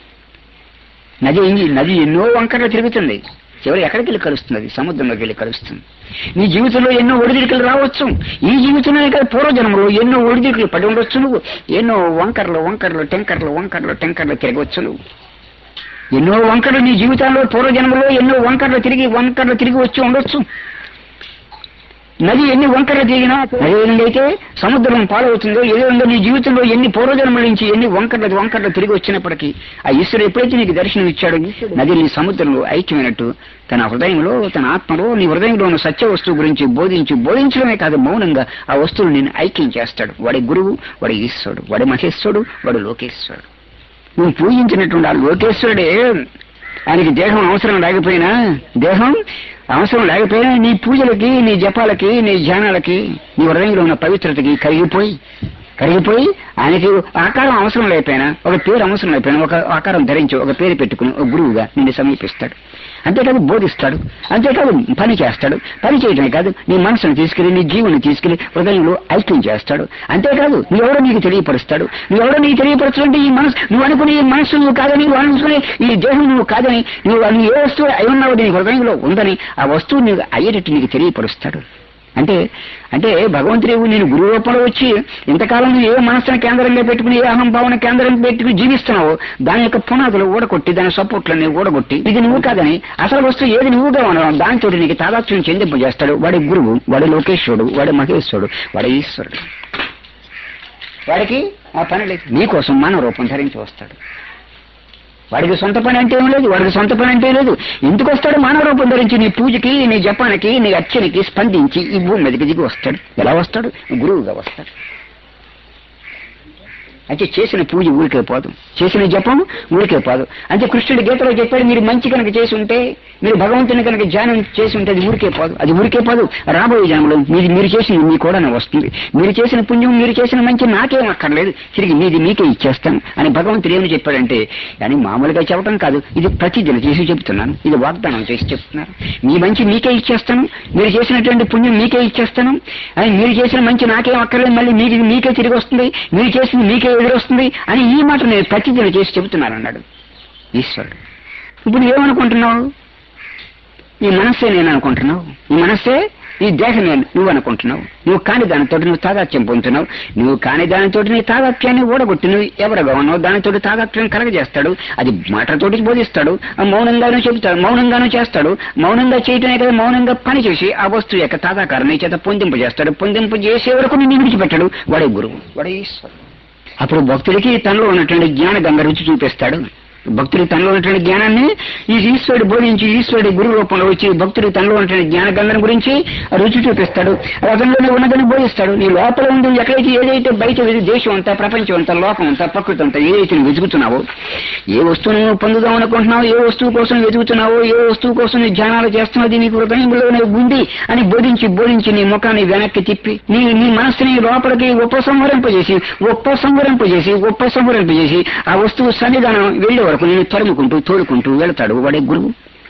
నది నది ఎన్నో వంకరలు తిరుగుతుంది చివరి ఎక్కడికి వెళ్ళి కలుస్తుంది అది సముద్రంలోకి వెళ్ళి కలుస్తుంది నీ జీవితంలో ఎన్నో ఒడిదిరికలు రావచ్చు ఈ జీవితంలో కాదు పూర్వజన్మలో ఎన్నో ఒడిదిరికలు పడి ఉండొచ్చు నువ్వు ఎన్నో వంకర్లు వంకర్లు టెంకర్లు వంకర్లు టెంకర్లు తిరగవచ్చు నువ్వు ఎన్నో వంకర్లు నీ జీవితంలో పూర్వజన్మలో ఎన్నో వంకర్లు తిరిగి వంకర్లు తిరిగి వచ్చి ఉండొచ్చు నది ఎన్ని వంకరలు తిరిగినా అదేంటైతే సముద్రం పాలవుతుందో ఏదో నీ జీవితంలో ఎన్ని పూర్వజన్మల నుంచి ఎన్ని వంకర్లు వంకర్లు తిరిగి వచ్చినప్పటికీ ఆ ఈశ్వరుడు ఎప్పుడైతే నీకు దర్శనం ఇచ్చాడో నది నీ సముద్రంలో ఐక్యమైనట్టు తన హృదయంలో తన ఆత్మలో నీ హృదయంలో ఉన్న సత్య వస్తువు గురించి బోధించి బోధించడమే కాదు మౌనంగా ఆ వస్తువులు నేను ఐక్యం చేస్తాడు వాడి గురువు వాడి ఈశ్వరుడు వాడి మహేశ్వరుడు వాడు లోకేశ్వరుడు నువ్వు పూజించినటువంటి ఆ లోకేశ్వరుడే ఆయనకి దేహం అవసరం లేకపోయినా దేహం అవసరం లేకపోయినా నీ పూజలకి నీ జపాలకి నీ ధ్యానాలకి నీ హృదయంలో ఉన్న పవిత్రతకి కరిగిపోయి కరిగిపోయి ఆయనకి ఆకారం అవసరం లేకపోయినా ఒక పేరు అవసరం లేకపోయినా ఒక ఆకారం ధరించి ఒక పేరు పెట్టుకుని ఒక గురువుగా నిన్ను సమీపిస్తాడు అంతేకాదు బోధిస్తాడు అంతేకాదు పని చేస్తాడు పని చేయడమే కాదు నీ మనసును తీసుకెళ్లి నీ జీవుని తీసుకెళ్లి హృదయంలో ఐక్యం చేస్తాడు అంతేకాదు నువ్వెవడో నీకు తెలియపరుస్తాడు నువ్వెవడో నీకు తెలియపరచుకుంటే ఈ మనసు నువ్వు అనుకునే ఈ మనసు నువ్వు కాదని నువ్వు అనుకునే ఈ దేహం నువ్వు కాదని నువ్వు నువ్వు ఏ వస్తువు అయి ఉన్నావు నీ హృదయంలో ఉందని ఆ వస్తువు నీకు అయ్యేటట్టు నీకు తెలియపరుస్తాడు అంటే అంటే భగవంతుడు నేను గురు రూపంలో వచ్చి ఇంతకాలం నువ్వు ఏ మనసును కేంద్రంగా పెట్టుకుని ఏ అహంభావన కేంద్రం పెట్టుకుని జీవిస్తున్నావో దాని యొక్క పునాదులు ఊడగొట్టి దాని సపోర్ట్లని ఊడగొట్టి ఇది నువ్వు కాదని అసలు వస్తువు ఏది నువ్వుగా ఉండడం దాంతో నీకు తాదాత్మ్యం చెందింపజేస్తాడు వాడి గురువు వాడి లోకేశ్వరుడు వాడి మహేశ్వరుడు వాడి ఈశ్వరుడు వాడికి ఆ పని లేదు నీకోసం మానవ రూపం ధరించి వస్తాడు వాడికి సొంత పని అంటే ఏం లేదు వాడికి సొంత పని అంటే లేదు ఎందుకు వస్తాడు మానవ రూపం ధరించి నీ పూజకి నీ జపానికి నీ అర్చనకి స్పందించి ఈ భూమి మీదకి దిగి వస్తాడు ఎలా వస్తాడు గురువుగా వస్తాడు అంటే చేసిన పూజ ఊరికే పోదు చేసిన జపం ఊరికే పోదు అంటే కృష్ణుడి గీతలో చెప్పాడు మీరు మంచి కనుక చేసి ఉంటే మీరు భగవంతుని కనుక ధ్యానం చేసి ఉంటే అది ఊరికే పోదు అది ఊరికే పోదు రాబోయే జన్మలో మీది మీరు చేసింది మీ కూడా వస్తుంది మీరు చేసిన పుణ్యం మీరు చేసిన మంచి నాకేం అక్కర్లేదు తిరిగి మీది మీకే ఇచ్చేస్తాను అని భగవంతుడు ఏమి చెప్పాడంటే అని మామూలుగా చెప్పడం కాదు ఇది ప్రతిదిన చేసి చెప్తున్నాను ఇది వాగ్దానం చేసి చెప్తున్నాను మీ మంచి మీకే ఇచ్చేస్తాను మీరు చేసినటువంటి పుణ్యం మీకే ఇచ్చేస్తాను అని మీరు చేసిన మంచి నాకేం అక్కర్లేదు మళ్ళీ మీకు మీకే తిరిగి వస్తుంది మీరు చేసింది మీకే ఎదురొస్తుంది అని ఈ మాట నేను ప్రతిదిన చేసి చెబుతున్నాను అన్నాడు ఈశ్వరుడు ఇప్పుడు ఏమనుకుంటున్నావు ఈ మనస్సే నేను అనుకుంటున్నావు ఈ మనస్సే ఈ దేహమే నువ్వు అనుకుంటున్నావు నువ్వు కాని దానితో నువ్వు తాదాత్యం పొందుతున్నావు నువ్వు కాని దానితో నీ తాదాత్యాన్ని ఓడగొట్టి నువ్వు ఎవరుగా ఉన్నావు దానితో తాదాత్యం కలగజేస్తాడు అది మాటలతోటి బోధిస్తాడు ఆ మౌనంగానూ చెబుతాడు మౌనంగానూ చేస్తాడు మౌనంగా చేయటమే కదా మౌనంగా పని చేసి ఆ వస్తువు యొక్క తాదాకారాన్ని చేత పొందింపజేస్తాడు పొందింపజేసే వరకు నిన్ను విడిచిపెట్టాడు వాడే గురువు వాడే ఈశ్వరుడు అప్పుడు భక్తుడికి తనలో ఉన్నటువంటి జ్ఞాన గంగ రుచి చూపిస్తాడు భక్తుడి తనలో ఉన్నటువంటి జ్ఞానాన్ని ఈ ఈశ్వరుడు బోధించి ఈశ్వరుడి గురు రూపంలో వచ్చి భక్తుడి తనలో ఉన్నటువంటి జ్ఞాన గంగను గురించి రుచి చూపిస్తాడు రథంలోనే ఉన్నదని బోధిస్తాడు నీ లోపల ఉండి ఎక్కడైతే ఏదైతే బయట వెది- దేశం అంతా ప్రపంచం అంతా లోకం అంతా ప్రకృతి అంతా ఏదైతే నువ్వు వెతుకుతున్నావో ఏ వస్తువును నువ్వు పొందుదాం అనుకుంటున్నావో ఏ వస్తువు కోసం వెతుకుతున్నావో ఏ వస్తువు కోసం నీ ధ్యానాలు చేస్తున్నది నీకు హృదయంలోనే ఉంది అని బోధించి బోధించి నీ ముఖాన్ని వెనక్కి తిప్పి నీ నీ మనస్సుని లోపలికి ఉపసంహరింపజేసి ఉపసంహరింపజేసి ఉపసంహరింపజేసి ఆ వస్తువు సన్నిధానం వెళ్లే వరకు నేను తరుముకుంటూ తోడుకుంటూ వెళ్తాడు వాడే గురువు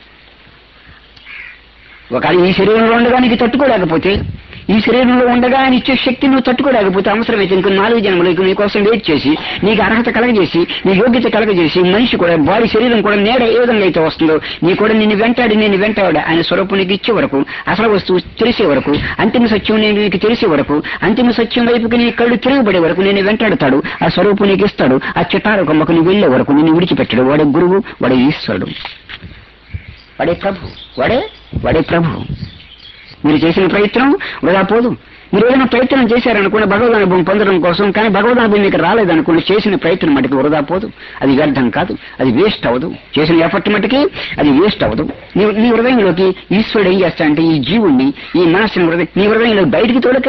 ఒకవేళ ఈ శరీరంలో ఉండగా నీకు తట్టుకోలేకపోతే ఈ శరీరంలో ఉండగా ఆయన ఇచ్చే శక్తి నువ్వు తట్టుకోలేకపోతే అవసరమైతే ఇంకో నాలుగు జన్మలు నీ కోసం వెయిట్ చేసి నీకు అర్హత కలగజేసి నీ యోగ్యత కలగజేసి మనిషి కూడా బాడీ శరీరం కూడా నేడ ఏ విధంగా అయితే వస్తుందో నీ కూడా నిన్ను వెంటాడి నేను వెంటాడు ఆయన స్వరూపం నీకు ఇచ్చే వరకు అసలు వస్తువు తెలిసే వరకు అంతిమ సత్యం నేను నీకు తెలిసే వరకు అంతిమ సత్యం వైపుకి నీ కళ్ళు తిరగబడే వరకు నేను వెంటాడుతాడు ఆ స్వరూపం నీకు ఇస్తాడు ఆ చిటారు కొమ్మకు నువ్వు వెళ్లే వరకు నిన్ను విడిచిపెట్టాడు వాడే గురువు వాడే ఈశ్వరుడు వాడే ప్రభు వాడే వాడే ప్రభు మీరు చేసిన ప్రయత్నం వృధా పోదు మీరు ఏదైనా ప్రయత్నం చేశారనుకోండి భగవద్ అనుభవం పొందడం కోసం కానీ భగవద్ అనుభవం మీకు రాలేదనుకోండి చేసిన ప్రయత్నం మటుకు వృధా పోదు అది వ్యర్థం కాదు అది వేస్ట్ అవ్వదు చేసిన ఎఫర్ట్ మటుకి అది వేస్ట్ అవ్వదు నీ నీ హృదయంలోకి ఈశ్వరుడు ఏం చేస్తాడంటే ఈ జీవుణ్ణి ఈ మనస్సుని హృదయం నీ హృదయంలో బయటికి తోడుకెళ్ళడం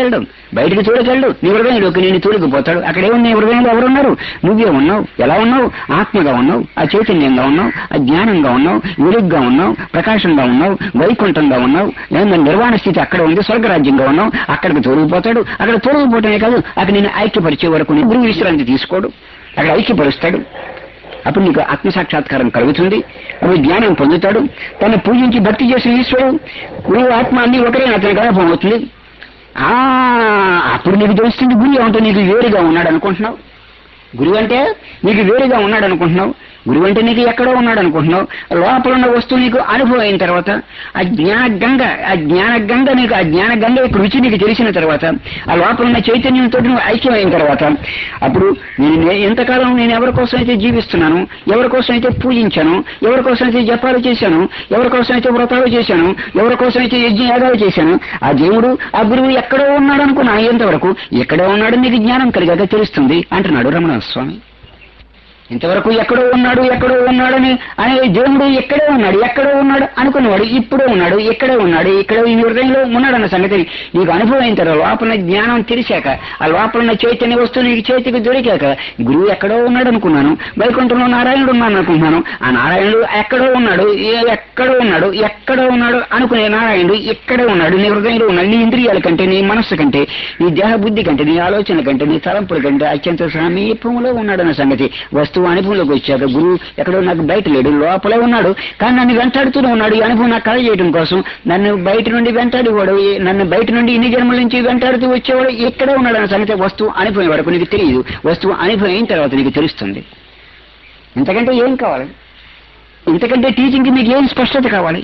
బయటికి తోడుకెళ్ళు నీ హృదయంలోకి నేను తోడుకుపోతాడు అక్కడ ఏముంది నీ హృదయంలో ఎవరున్నారు నువ్వే ఉన్నావు ఎలా ఉన్నావు ఆత్మగా ఉన్నావు ఆ చైతన్యంగా ఉన్నావు ఆ జ్ఞానంగా ఉన్నావు వెలుగ్గా ఉన్నావు ప్రకాశంగా ఉన్నావు వైకుంఠంగా ఉన్నావు ఏమన్నా నిర్వాణ స్థితి అక్కడ ఉంది స్వర్గరాజ్యంగా ఉన్నావు అక్కడికి తోడుకుపోతాడు అక్కడ తోడుకుపోవటమే కాదు అక్కడ నేను ఐక్యపరిచే వరకు నీ గురువు విశ్రాంతి తీసుకోడు అక్కడ ఐక్యపరుస్తాడు అప్పుడు నీకు ఆత్మసాక్షాత్కారం కలుగుతుంది అప్పుడు జ్ఞానం పొందుతాడు తను పూజించి భక్తి చేసిన ఈశ్వరుడు గురువు ఆత్మ అన్ని ఒకరే అతనికి అనుభవం అవుతుంది ఆ అప్పుడు నీకు తెలుస్తుంది గురువు అంటే నీకు వేరుగా ఉన్నాడు అనుకుంటున్నావు గురువు అంటే నీకు వేరుగా ఉన్నాడు అనుకుంటున్నావు గురువు అంటే నీకు ఎక్కడో ఉన్నాడు అనుకుంటున్నావు లోపల ఉన్న వస్తువు నీకు అనుభవం అయిన తర్వాత ఆ జ్ఞాన గంగ ఆ జ్ఞాన గంగ నీకు ఆ జ్ఞాన గంగ యొక్క రుచి నీకు తెలిసిన తర్వాత ఆ లోపల ఉన్న చైతన్యంతో నువ్వు ఐక్యమైన తర్వాత అప్పుడు నేను నే- ఎంతకాలం నేను ఎవరి కోసం అయితే జీవిస్తున్నాను ఎవరి కోసం అయితే పూజించాను ఎవరి కోసం అయితే జపాలు చేశాను ఎవరి కోసం అయితే వ్రతాలు చేశాను ఎవరి కోసం అయితే యజ్ఞయాగాలు చేశాను ఆ దేవుడు ఆ గురువు ఎక్కడో ఉన్నాడు అనుకున్నా ఎంతవరకు ఎక్కడో ఉన్నాడు నీకు జ్ఞానం కలిగాక తెలుస్తుంది అంటున్నాడు రమణ స్వామి ఇంతవరకు ఎక్కడో ఉన్నాడు ఎక్కడో ఉన్నాడని అనే దేవుడు ఎక్కడే ఉన్నాడు ఎక్కడో ఉన్నాడు అనుకున్నవాడు ఇప్పుడే ఉన్నాడు ఎక్కడే ఉన్నాడు ఇక్కడ ఈ హృదయంలో ఉన్నాడన్న సంగతి నీకు అనుభవం అయిన తర్వాత లోపల జ్ఞానం తెలిసాక ఆ లోపల ఉన్న చైతన్య వస్తువు నీకు చేతికి దొరికాక గురువు ఎక్కడో ఉన్నాడు అనుకున్నాను వైకుంఠంలో నారాయణుడు ఉన్నాను అనుకుంటున్నాను ఆ నారాయణుడు ఎక్కడో ఉన్నాడు ఏ- ఎక్కడో ఉన్నాడు ఎక్కడో ఉన్నాడు అనుకునే నారాయణుడు ఎక్కడే ఉన్నాడు నీ హృదయంలో ఉన్నాడు నీ ఇంద్రియాల కంటే నీ మనస్సు కంటే నీ దేహ బుద్ధి కంటే నీ ఆలోచన కంటే నీ తలంపుల కంటే అత్యంత సమీపంలో ఉన్నాడన్న సంగతి వస్తువు అనుభవంలోకి వచ్చాక గురువు ఎక్కడో నాకు బయట లేడు లోపలే ఉన్నాడు కానీ నన్ను వెంటాడుతూనే ఉన్నాడు ఈ అనుభవం నాకు కలగజేయడం కోసం నన్ను బయట నుండి వెంటాడేవాడు ఈ- నన్ను బయట నుండి ఇన్ని జన్మల నుంచి వెంటాడుతూ వచ్చేవాడు ఎక్కడే ఉన్నాడు అన్న సంగతి వస్తువు అనుభవం వరకు నీకు తెలియదు వస్తువు అనుభవం అయిన తర్వాత నీకు తెలుస్తుంది ఇంతకంటే ఏం కావాలి ఇంతకంటే టీచింగ్కి మీకు ఏం స్పష్టత కావాలి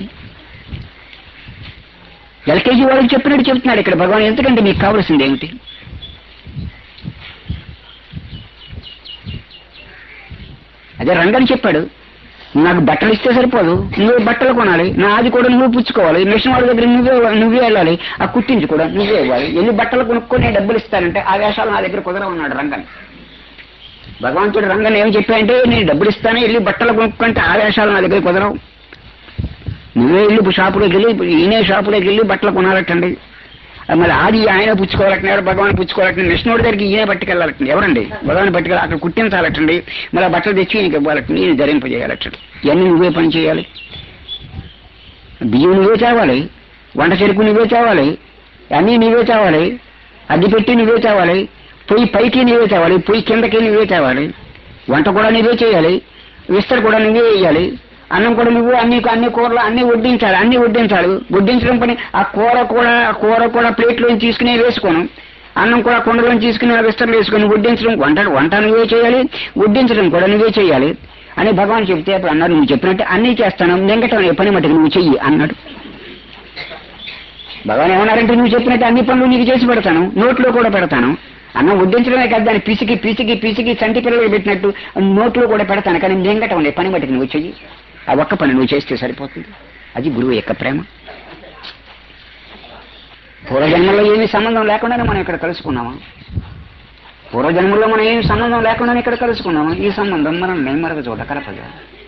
ఎల్కేజీ వాళ్ళకి చెప్పినట్టు చెప్తున్నాడు ఇక్కడ భగవాన్ ఎంతకంటే మీకు కావాల్సింది ఏమిటి అదే రంగని చెప్పాడు నాకు బట్టలు ఇస్తే సరిపోదు నువ్వే బట్టలు కొనాలి నా అది కూడా నువ్వు పుచ్చుకోవాలి మిషన్ వాళ్ళ దగ్గర నువ్వే నువ్వే వెళ్ళాలి ఆ కుట్టించి కూడా నువ్వే ఇవ్వాలి ఎన్ని బట్టలు కొనుక్కొని నేను డబ్బులు ఇస్తానంటే ఆ వేషాలు నా దగ్గర కుదర ఉన్నాడు రంగన్ భగవంతుడు రంగన్ ఏం చెప్పాయంటే నేను డబ్బులు ఇస్తాను వెళ్ళి బట్టలు కొనుక్కుంటే ఆ వేషాలు నా దగ్గర కుదరవు నువ్వే వెళ్ళి షాపులోకి వెళ్ళి ఈయనే షాపులోకి వెళ్ళి బట్టలు కొనాలటండి ఆ మరి ఆది ఆయన పుచ్చుకోవాలటండి భగవాన్ పుచ్చుకోవాలటండి విష్ణుడి దగ్గరికి ఈయన పట్టుకెళ్ళాలటండి ఎవరండి భగవాన్ పట్టుకెళ్ళి అక్కడ కుట్టించాలటండి మరి ఆ బట్టలు తెచ్చి ఈయనకి ఇవ్వాలటండి ఈయన ధరింపజేయాలటండి ఇవన్నీ నువ్వే పని చేయాలి బియ్యం నువ్వే తేవాలి వంట చెరుకు నువ్వే తేవాలి అన్నీ నువ్వే తేవాలి అడ్డి పెట్టి నువ్వే తేవాలి పొయ్యి పైకి నువ్వే తేవాలి పొయ్యి కిందకి నువ్వే తేవాలి వంట కూడా నువ్వే చేయాలి విస్తర కూడా నువ్వే వేయాలి అన్నం కూడా నువ్వు అన్ని అన్ని కూరలు అన్ని వడ్డించాలి అన్ని వడ్డించాలి వడ్డించడం పని ఆ కూర కూడా ఆ కూర కూడా ప్లేట్లో తీసుకునే వేసుకోను అన్నం కూడా కుండలో తీసుకుని విస్తరలు వేసుకుని వడ్డించడం వంట వంట నువ్వే చేయాలి వడ్డించడం కూడా నువ్వే చేయాలి అని భగవాన్ చెప్తే అప్పుడు అన్నారు నువ్వు చెప్పినట్టు అన్నీ చేస్తాను వెంకటం అనే పని మటుకు నువ్వు చెయ్యి అన్నాడు భగవాన్ ఏమన్నారంటే నువ్వు చెప్పినట్టు అన్ని పనులు నీకు చేసి పెడతాను నోట్లో కూడా పెడతాను అన్నం వడ్డించడమే కాదు దాన్ని పిసికి పిసికి పిసికి చంటి పిల్లలు పెట్టినట్టు నోట్లో కూడా పెడతాను కానీ వెంకటం అనే పని మటుకు నువ్వు చెయ్యి ఆ ఒక్క పని నువ్వు చేస్తే సరిపోతుంది అది గురువు యొక్క ప్రేమ పూర్వజన్మలో ఏమీ సంబంధం లేకుండానే మనం ఇక్కడ కలుసుకున్నామా పూర్వజన్మలో మనం ఏమి సంబంధం లేకుండానే ఇక్కడ కలుసుకున్నామా ఈ సంబంధం మనం నెమ్మరగ చోట కలపదు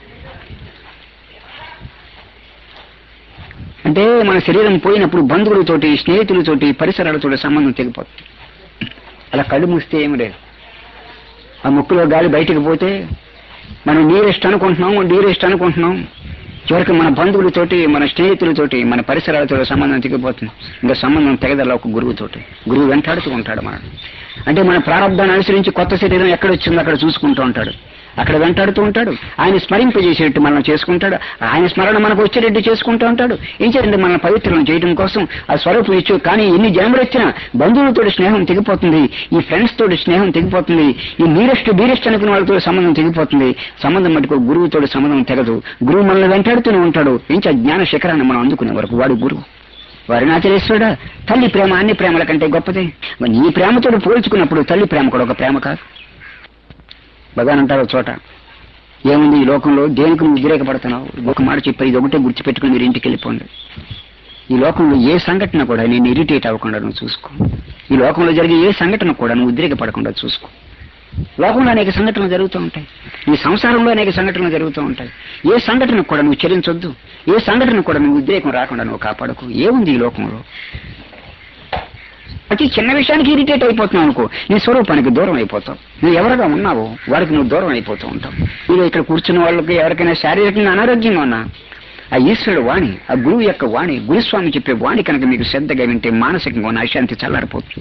అంటే మన శరీరం పోయినప్పుడు బంధువులతోటి స్నేహితులతోటి పరిసరాలతోటి సంబంధం తెగిపోతుంది అలా కళ్ళు మూస్తే ఏమి లేదు ఆ ముక్కులో గాలి బయటికి పోతే మనం నీరెస్ట్ అనుకుంటున్నాం డీరెస్ట్ అనుకుంటున్నాం చివరికి మన బంధువులతోటి మన స్నేహితులతోటి మన పరిసరాలతో సంబంధం తెగిపోతుంది ఇంకా సంబంధం తెగదల ఒక గురువుతోటి గురువు వెంటాడుతూ ఉంటాడు మనం అంటే మన ప్రారంభాన్ని అనుసరించి కొత్త శరీరం ఎక్కడ వచ్చిందో అక్కడ చూసుకుంటూ ఉంటాడు అక్కడ వెంటాడుతూ ఉంటాడు ఆయన స్మరింపజేసేట్టు మనం చేసుకుంటాడు ఆయన స్మరణ మనకు వచ్చేటట్టు చేసుకుంటూ ఉంటాడు ఏం చేయండి మన పవిత్రం చేయడం కోసం ఆ స్వరూపం ఇచ్చు కానీ ఎన్ని జన్మలు వచ్చినా బంధువులతో స్నేహం తెగిపోతుంది ఈ ఫ్రెండ్స్ తోటి స్నేహం తెగిపోతుంది ఈ నీరెస్ట్ డీరెస్ట్ అనుకున్న వాళ్ళతో సంబంధం తెగిపోతుంది సంబంధం మటుకు గురువుతో సంబంధం తెగదు గురువు మనల్ని వెంటాడుతూనే ఉంటాడు ఇంకా జ్ఞాన శిఖరాన్ని మనం అందుకునే వరకు వాడు గురువు వారినాచలేశ్వరుడా తల్లి ప్రేమ అన్ని ప్రేమల కంటే గొప్పదే మరి నీ ప్రేమతో పోల్చుకున్నప్పుడు తల్లి ప్రేమ కూడా ఒక ప్రేమ కాదు భగవాన్ అంటారు ఒక చోట ఏముంది ఈ లోకంలో దేనికి నువ్వు వ్యతిరేకపడుతున్నావు ఒక మాట చెప్పి ఇది ఒకటే గుర్తుపెట్టుకుని మీరు ఇంటికి వెళ్ళిపోండి ఈ లోకంలో ఏ సంఘటన కూడా నేను ఇరిటేట్ అవ్వకుండా నువ్వు చూసుకో ఈ లోకంలో జరిగే ఏ సంఘటన కూడా నువ్వు ఉద్రేకపడకుండా చూసుకో లోకంలో అనేక సంఘటనలు జరుగుతూ ఉంటాయి ఈ సంసారంలో అనేక సంఘటనలు జరుగుతూ ఉంటాయి ఏ సంఘటన కూడా నువ్వు చెల్లించొద్దు ఏ సంఘటన కూడా నువ్వు ఉద్రేకం రాకుండా నువ్వు కాపాడకు ఏముంది ఈ లోకంలో అతి చిన్న విషయానికి ఇరిటేట్ అయిపోతున్నావు అనుకో నీ స్వరూపానికి దూరం అయిపోతావు నువ్వు ఎవరుగా ఉన్నావు వాడికి నువ్వు దూరం అయిపోతూ ఉంటావు మీరు ఇక్కడ కూర్చున్న వాళ్ళకి ఎవరికైనా శారీరకంగా అనారోగ్యంగా ఉన్నా ఆ ఈశ్వరుడు వాణి ఆ గురువు యొక్క వాణి గురుస్వామి చెప్పే వాణి కనుక మీకు శ్రద్ధగా వింటే మానసికంగా ఉన్న అశాంతి చల్లారిపోతుంది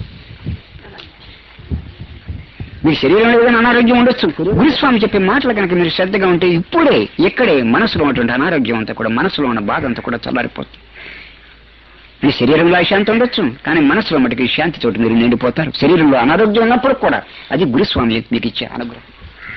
మీ శరీరంలో ఏదైనా అనారోగ్యం ఉండొచ్చు గురుస్వామి చెప్పే మాటలు కనుక మీరు శ్రద్ధగా ఉంటే ఇప్పుడే ఇక్కడే మనసులో ఉన్నటువంటి అనారోగ్యం అంతా కూడా మనసులో ఉన్న బాధ అంతా కూడా చల్లారిపోతుంది మీ శరీరంలో అశాంతి ఉండొచ్చు కానీ మనసులో మటుకు శాంతితోటి మీరు నిండిపోతారు శరీరంలో అనారోగ్యం ఉన్నప్పుడు కూడా అది గురుస్వామి మీకు ఇచ్చే అనుగ్రహం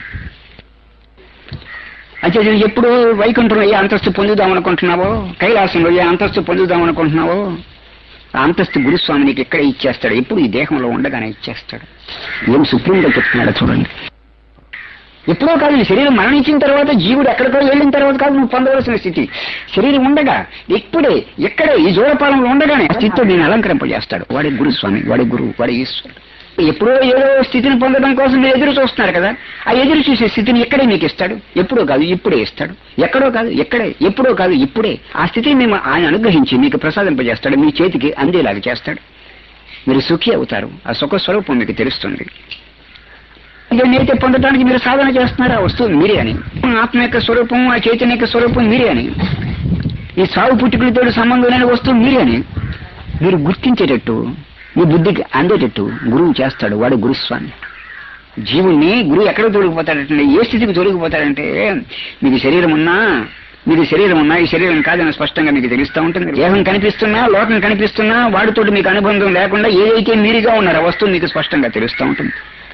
అంటే నువ్వు ఎప్పుడు వైకుంఠంలో ఏ అంతస్తు పొందుదాం అనుకుంటున్నావో కైలాసంలో ఏ అంతస్తు పొందుదాం అనుకుంటున్నావో ఆ అంతస్తు గురుస్వామి నీకు ఎక్కడ ఇచ్చేస్తాడు ఎప్పుడు ఈ దేహంలో ఉండగానే ఇచ్చేస్తాడు ఏం సుప్రీంగా చెప్తున్నాడో చూడండి ఎప్పుడో కాదు ఈ శరీరం మరణించిన తర్వాత జీవుడు ఎక్కడికో వెళ్ళిన తర్వాత కాదు నువ్వు పొందవలసిన స్థితి శరీరం ఉండగా ఇప్పుడే ఎక్కడే ఈ జోడపాలంలో ఉండగానే ఆ స్థితితో నేను అలంకరింపజేస్తాడు వాడి గురుస్వామి వాడి గురువు వాడి ఈశ్వరుడు ఎప్పుడో ఏదో స్థితిని పొందడం కోసం మీరు ఎదురు చూస్తున్నారు కదా ఆ ఎదురు చూసే స్థితిని ఇక్కడే మీకు ఇస్తాడు ఎప్పుడో కాదు ఇప్పుడే ఇస్తాడు ఎక్కడో కాదు ఎక్కడే ఎప్పుడో కాదు ఇప్పుడే ఆ స్థితిని మేము ఆయన అనుగ్రహించి మీకు ప్రసాదింపజేస్తాడు మీ చేతికి అందేలాగా చేస్తాడు మీరు సుఖి అవుతారు ఆ సుఖ స్వరూపం మీకు తెలుస్తుంది ఇదన్నైతే పొందడానికి మీరు సాధన చేస్తున్నారు ఆ వస్తువు మీరే అని ఆత్మ యొక్క స్వరూపం ఆ చైతన్య యొక్క స్వరూపం మీరే అని ఈ సాగు పుట్టుకలతో సంబంధం లేని వస్తువు మీరే అని మీరు గుర్తించేటట్టు మీ బుద్ధికి అందేటట్టు గురువు చేస్తాడు వాడు గురుస్వామి జీవుణ్ణి గురువు ఎక్కడ తొలగిపోతాడంటే ఏ స్థితికి తొలగిపోతాడంటే మీకు శరీరం ఉన్నా మీకు శరీరం ఉన్నా ఈ శరీరం కాదని స్పష్టంగా మీకు తెలుస్తూ ఉంటుంది దేహం కనిపిస్తున్నా లోకం కనిపిస్తున్నా వాడితోటి మీకు అనుబంధం లేకుండా ఏదైతే మీరుగా ఉన్నారో ఆ వస్తువు మీకు స్పష్టంగా తెలుస్తూ ఉంటుంది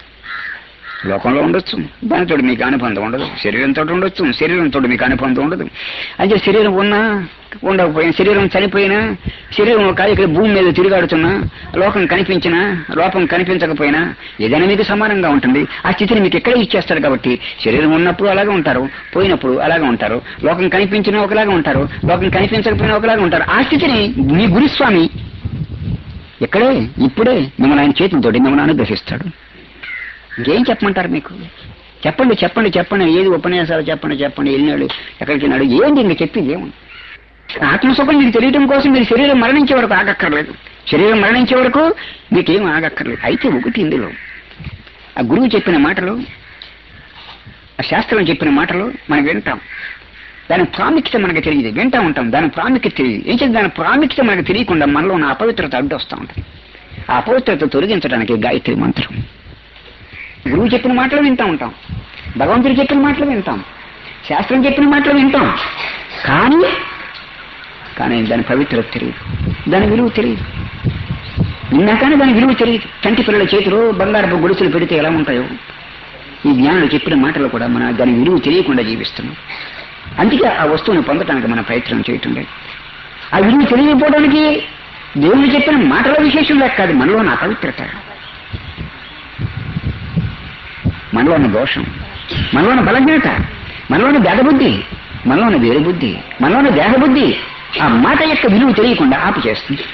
లోకంలో ఉండొచ్చు దానితో మీకు అనుబంధం ఉండదు శరీరంతో ఉండొచ్చు శరీరంతో మీకు అనుబంధం ఉండదు అయితే శరీరం ఉన్నా ఉండకపోయినా శరీరం చనిపోయినా శరీరం కాదు ఇక్కడ భూమి మీద తిరిగాడుతున్నా లోకం కనిపించినా లోపం కనిపించకపోయినా ఏదైనా మీకు సమానంగా ఉంటుంది ఆ స్థితిని మీకు ఎక్కడ ఇచ్చేస్తాడు కాబట్టి శరీరం ఉన్నప్పుడు అలాగే ఉంటారు పోయినప్పుడు అలాగే ఉంటారు లోకం కనిపించినా ఒకలాగా ఉంటారు లోకం కనిపించకపోయినా ఒకలాగా ఉంటారు ఆ స్థితిని మీ గురుస్వామి ఎక్కడే ఇప్పుడే మిమ్మల్ని ఆయన చేతులతోటి మిమ్మల్ని అనుగ్రహిస్తాడు ఇంకేం చెప్పమంటారు మీకు చెప్పండి చెప్పండి చెప్పండి ఏది ఉపన్యాసాలు చెప్పండి చెప్పండి వెళ్ళినాడు ఎక్కడికి వెళ్ళినాడు ఏంటి ఇంక చెప్పేది ఏముంది ఆత్మసుఖం మీకు తెలియటం కోసం మీరు శరీరం మరణించే వరకు ఆగక్కర్లేదు శరీరం మరణించే వరకు మీకేం ఆగక్కర్లేదు అయితే ఒకటి ఇందులో ఆ గురువు చెప్పిన మాటలు ఆ శాస్త్రం చెప్పిన మాటలు మనం వింటాం దాని ప్రాముఖ్యత మనకు తెలియదు వింటా ఉంటాం దాని ప్రాముఖ్యత తెలియదు ఏం చేసి దాని ప్రాముఖ్యత మనకు తెలియకుండా మనలో ఉన్న అపవిత్రత అడ్డు వస్తూ ఉంటుంది ఆ అపవిత్రత తొలగించడానికి గాయత్రి మంత్రం గురువు చెప్పిన మాటలు వింటా ఉంటాం భగవంతుడు చెప్పిన మాటలు వింటాం శాస్త్రం చెప్పిన మాటలు వింటాం కానీ కానీ దాని పవిత్రత తెలియదు దాని విలువ తెలియదు విన్నా కానీ దాని విలువ తెలియదు చంటి పిల్లల చేతిలో బంగారపు గొలుసులు పెడితే ఎలా ఉంటాయో ఈ జ్ఞానులు చెప్పిన మాటలు కూడా మన దాని విలువ తెలియకుండా జీవిస్తున్నాం అందుకే ఆ వస్తువుని పొందడానికి మన ప్రయత్నం చేయటం లేదు ఆ విలువ తెలియకపోవడానికి దేవుడు చెప్పిన మాటల విశేషం లేక కాదు మనలో నా పవిత్రత మనలోని దోషం మనలోని బలజ్ఞత మనలోని భేదబుద్ధి మనలోని వేరు బుద్ధి మనలోని దేహబుద్ధి ఆ మాట యొక్క విలువ తెలియకుండా ఆపు చేస్తుంది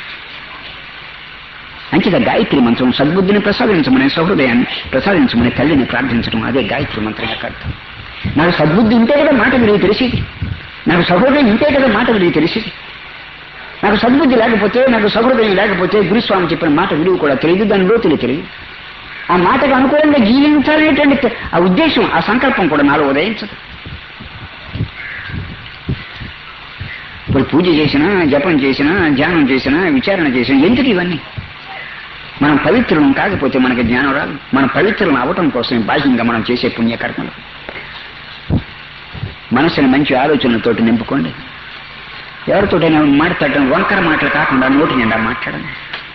అంచేత గాయత్రి మంత్రం సద్బుద్ధిని ప్రసాదించమని సహృదయాన్ని ప్రసాదించమని తల్లిని ప్రార్థించడం అదే గాయత్రి మంత్రం యొక్క అర్థం నాకు సద్బుద్ధి ఉంటే కదా మాట విలువ తెలిసేది నాకు సహృదయం ఉంటే కదా మాట విలువ తెలిసేది నాకు సద్బుద్ధి లేకపోతే నాకు సహృదయం లేకపోతే గురుస్వామి చెప్పిన మాట విలువ కూడా తెలియదు దాని లోతులు తెలియదు ఆ మాటకు అనుకూలంగా జీవించాలనేటువంటి ఆ ఉద్దేశం ఆ సంకల్పం కూడా నాలో ఉదయించదు ఇప్పుడు పూజ చేసినా జపం చేసినా ధ్యానం చేసినా విచారణ చేసినా ఎందుకు ఇవన్నీ మనం పవిత్రులం కాకపోతే మనకి జ్ఞానం రాదు మన పవిత్రులం అవటం కోసం బాహ్యంగా మనం చేసే పుణ్యకర్మలు మనసుని మంచి ఆలోచనలతోటి నింపుకోండి ఎవరితోటైనా మాట్లాడటం వంకర మాటలు కాకుండా నోటి నిండా మాట్లాడండి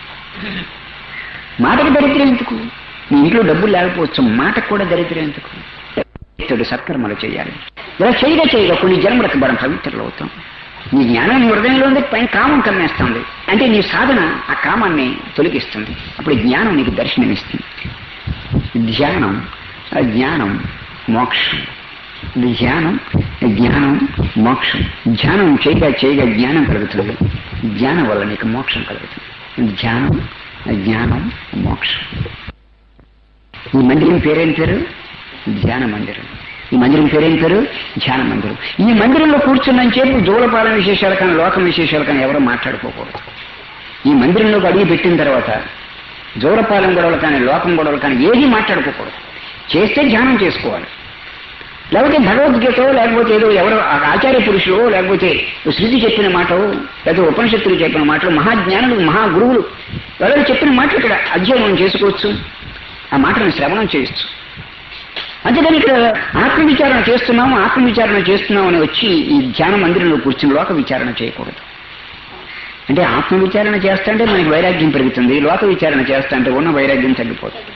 మాటకు దరిద్రం ఎందుకు నీ ఇంట్లో డబ్బులు లేకపోవచ్చు మాటకు కూడా దరిద్రం ఎందుకు ఇతడు సత్కర్మలు చేయాలి ఇలా చేయగా చేయగా కొన్ని జన్మలకు మనం పవిత్రులు అవుతాం నీ జ్ఞానం నీ హృదయంలో ఉంది పైన కామం కమ్మేస్తుంది అంటే నీ సాధన ఆ కామాన్ని తొలగిస్తుంది అప్పుడు జ్ఞానం నీకు దర్శనమిస్తుంది ధ్యానం ఆ జ్ఞానం మోక్షం ధ్యానం జ్ఞానం మోక్షం ధ్యానం చేయగా చేయగా జ్ఞానం కలుగుతుంది జ్ఞానం వల్ల నీకు మోక్షం కలుగుతుంది ధ్యానం జ్ఞానం మోక్షం ఈ మందిరం పేరేం పేరు ధ్యాన మందిరం ఈ మందిరం పేరేం పేరు ధ్యాన మందిరం ఈ మందిరంలో కూర్చున్నంత సేపు జోలపాలన విశేషాలు కానీ లోకం విశేషాలు కానీ ఎవరో మాట్లాడుకోకూడదు ఈ మందిరంలోకి అడిగి పెట్టిన తర్వాత జోరపాలెం గొడవలు కానీ లోకం గొడవలు కానీ ఏది మాట్లాడుకోకూడదు చేస్తే ధ్యానం చేసుకోవాలి లేకపోతే భగవద్గీత లేకపోతే ఏదో ఎవరో ఆ ఆచార్య పురుషులు లేకపోతే శృతి చెప్పిన మాట లేకపోతే ఉపనిషత్తులు చెప్పిన మాటలు మహాజ్ఞానులు మహా గురువులు ఎవరు చెప్పిన మాటలు ఇక్కడ అధ్యయనం చేసుకోవచ్చు ఆ మాటలను శ్రవణం చేయొచ్చు అంతేకాని ఇక్కడ ఆత్మవిచారణ చేస్తున్నాము ఆత్మవిచారణ చేస్తున్నాం అని వచ్చి ఈ ధ్యాన మందిరంలో కూర్చుని లోక విచారణ చేయకూడదు అంటే ఆత్మవిచారణ చేస్తుంటే మనకి వైరాగ్యం పెరుగుతుంది లోక విచారణ చేస్తుంటే ఉన్న వైరాగ్యం తగ్గిపోతుంది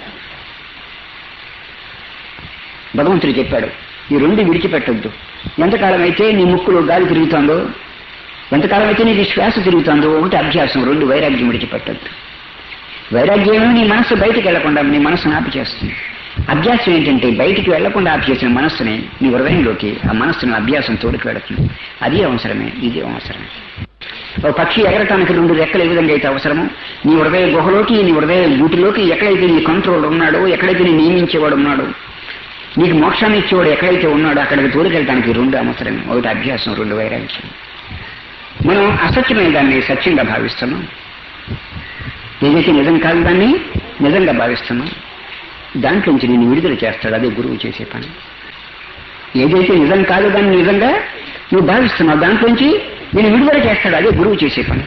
భగవంతుడు చెప్పాడు ఈ రెండు విడిచిపెట్టొద్దు ఎంతకాలం అయితే నీ ముక్కులో గాలి తిరుగుతుందో ఎంతకాలం అయితే నీకు శ్వాస తిరుగుతుందో ఒకటి అభ్యాసం రెండు వైరాగ్యం విడిచిపెట్టొద్దు వైరాగ్యం నీ మనస్సు బయటికి వెళ్లకుండా నీ మనస్సును ఆపి చేస్తుంది అభ్యాసం ఏంటంటే బయటికి వెళ్లకుండా ఆపి చేసిన మనస్సుని నీ హృదయంలోకి ఆ మనస్సును అభ్యాసం తోడుకు వెళుతుంది అది అవసరమే ఇది అవసరమే ఒక పక్షి ఎగరటానికి రెండు రెక్కలు ఏ విధంగా అయితే అవసరమో నీ హృదయ గుహలోకి నీ హృదయ గూటిలోకి ఎక్కడైతే నీ కంట్రోల్ ఉన్నాడో ఎక్కడైతే నీ నియమించేవాడు ఉన్నాడో నీకు మోక్షాన్ని ఇచ్చేవాడు ఎక్కడైతే ఉన్నాడో అక్కడికి తోడుకెళ్ళడానికి రెండు అవసరమే ఒకటి అభ్యాసం రెండు వైరాగ్యం మనం అసత్యమైన దాన్ని సత్యంగా భావిస్తున్నాం ఏదైతే నిజం కాదు దాన్ని నిజంగా భావిస్తున్నాం దాంట్లోంచి నేను విడుదల చేస్తాడు అదే గురువు చేసే పని ఏదైతే నిజం కాదు దాన్ని నిజంగా నువ్వు భావిస్తున్నావు దాంట్లోంచి నేను విడుదల చేస్తాడు అదే గురువు చేసే పని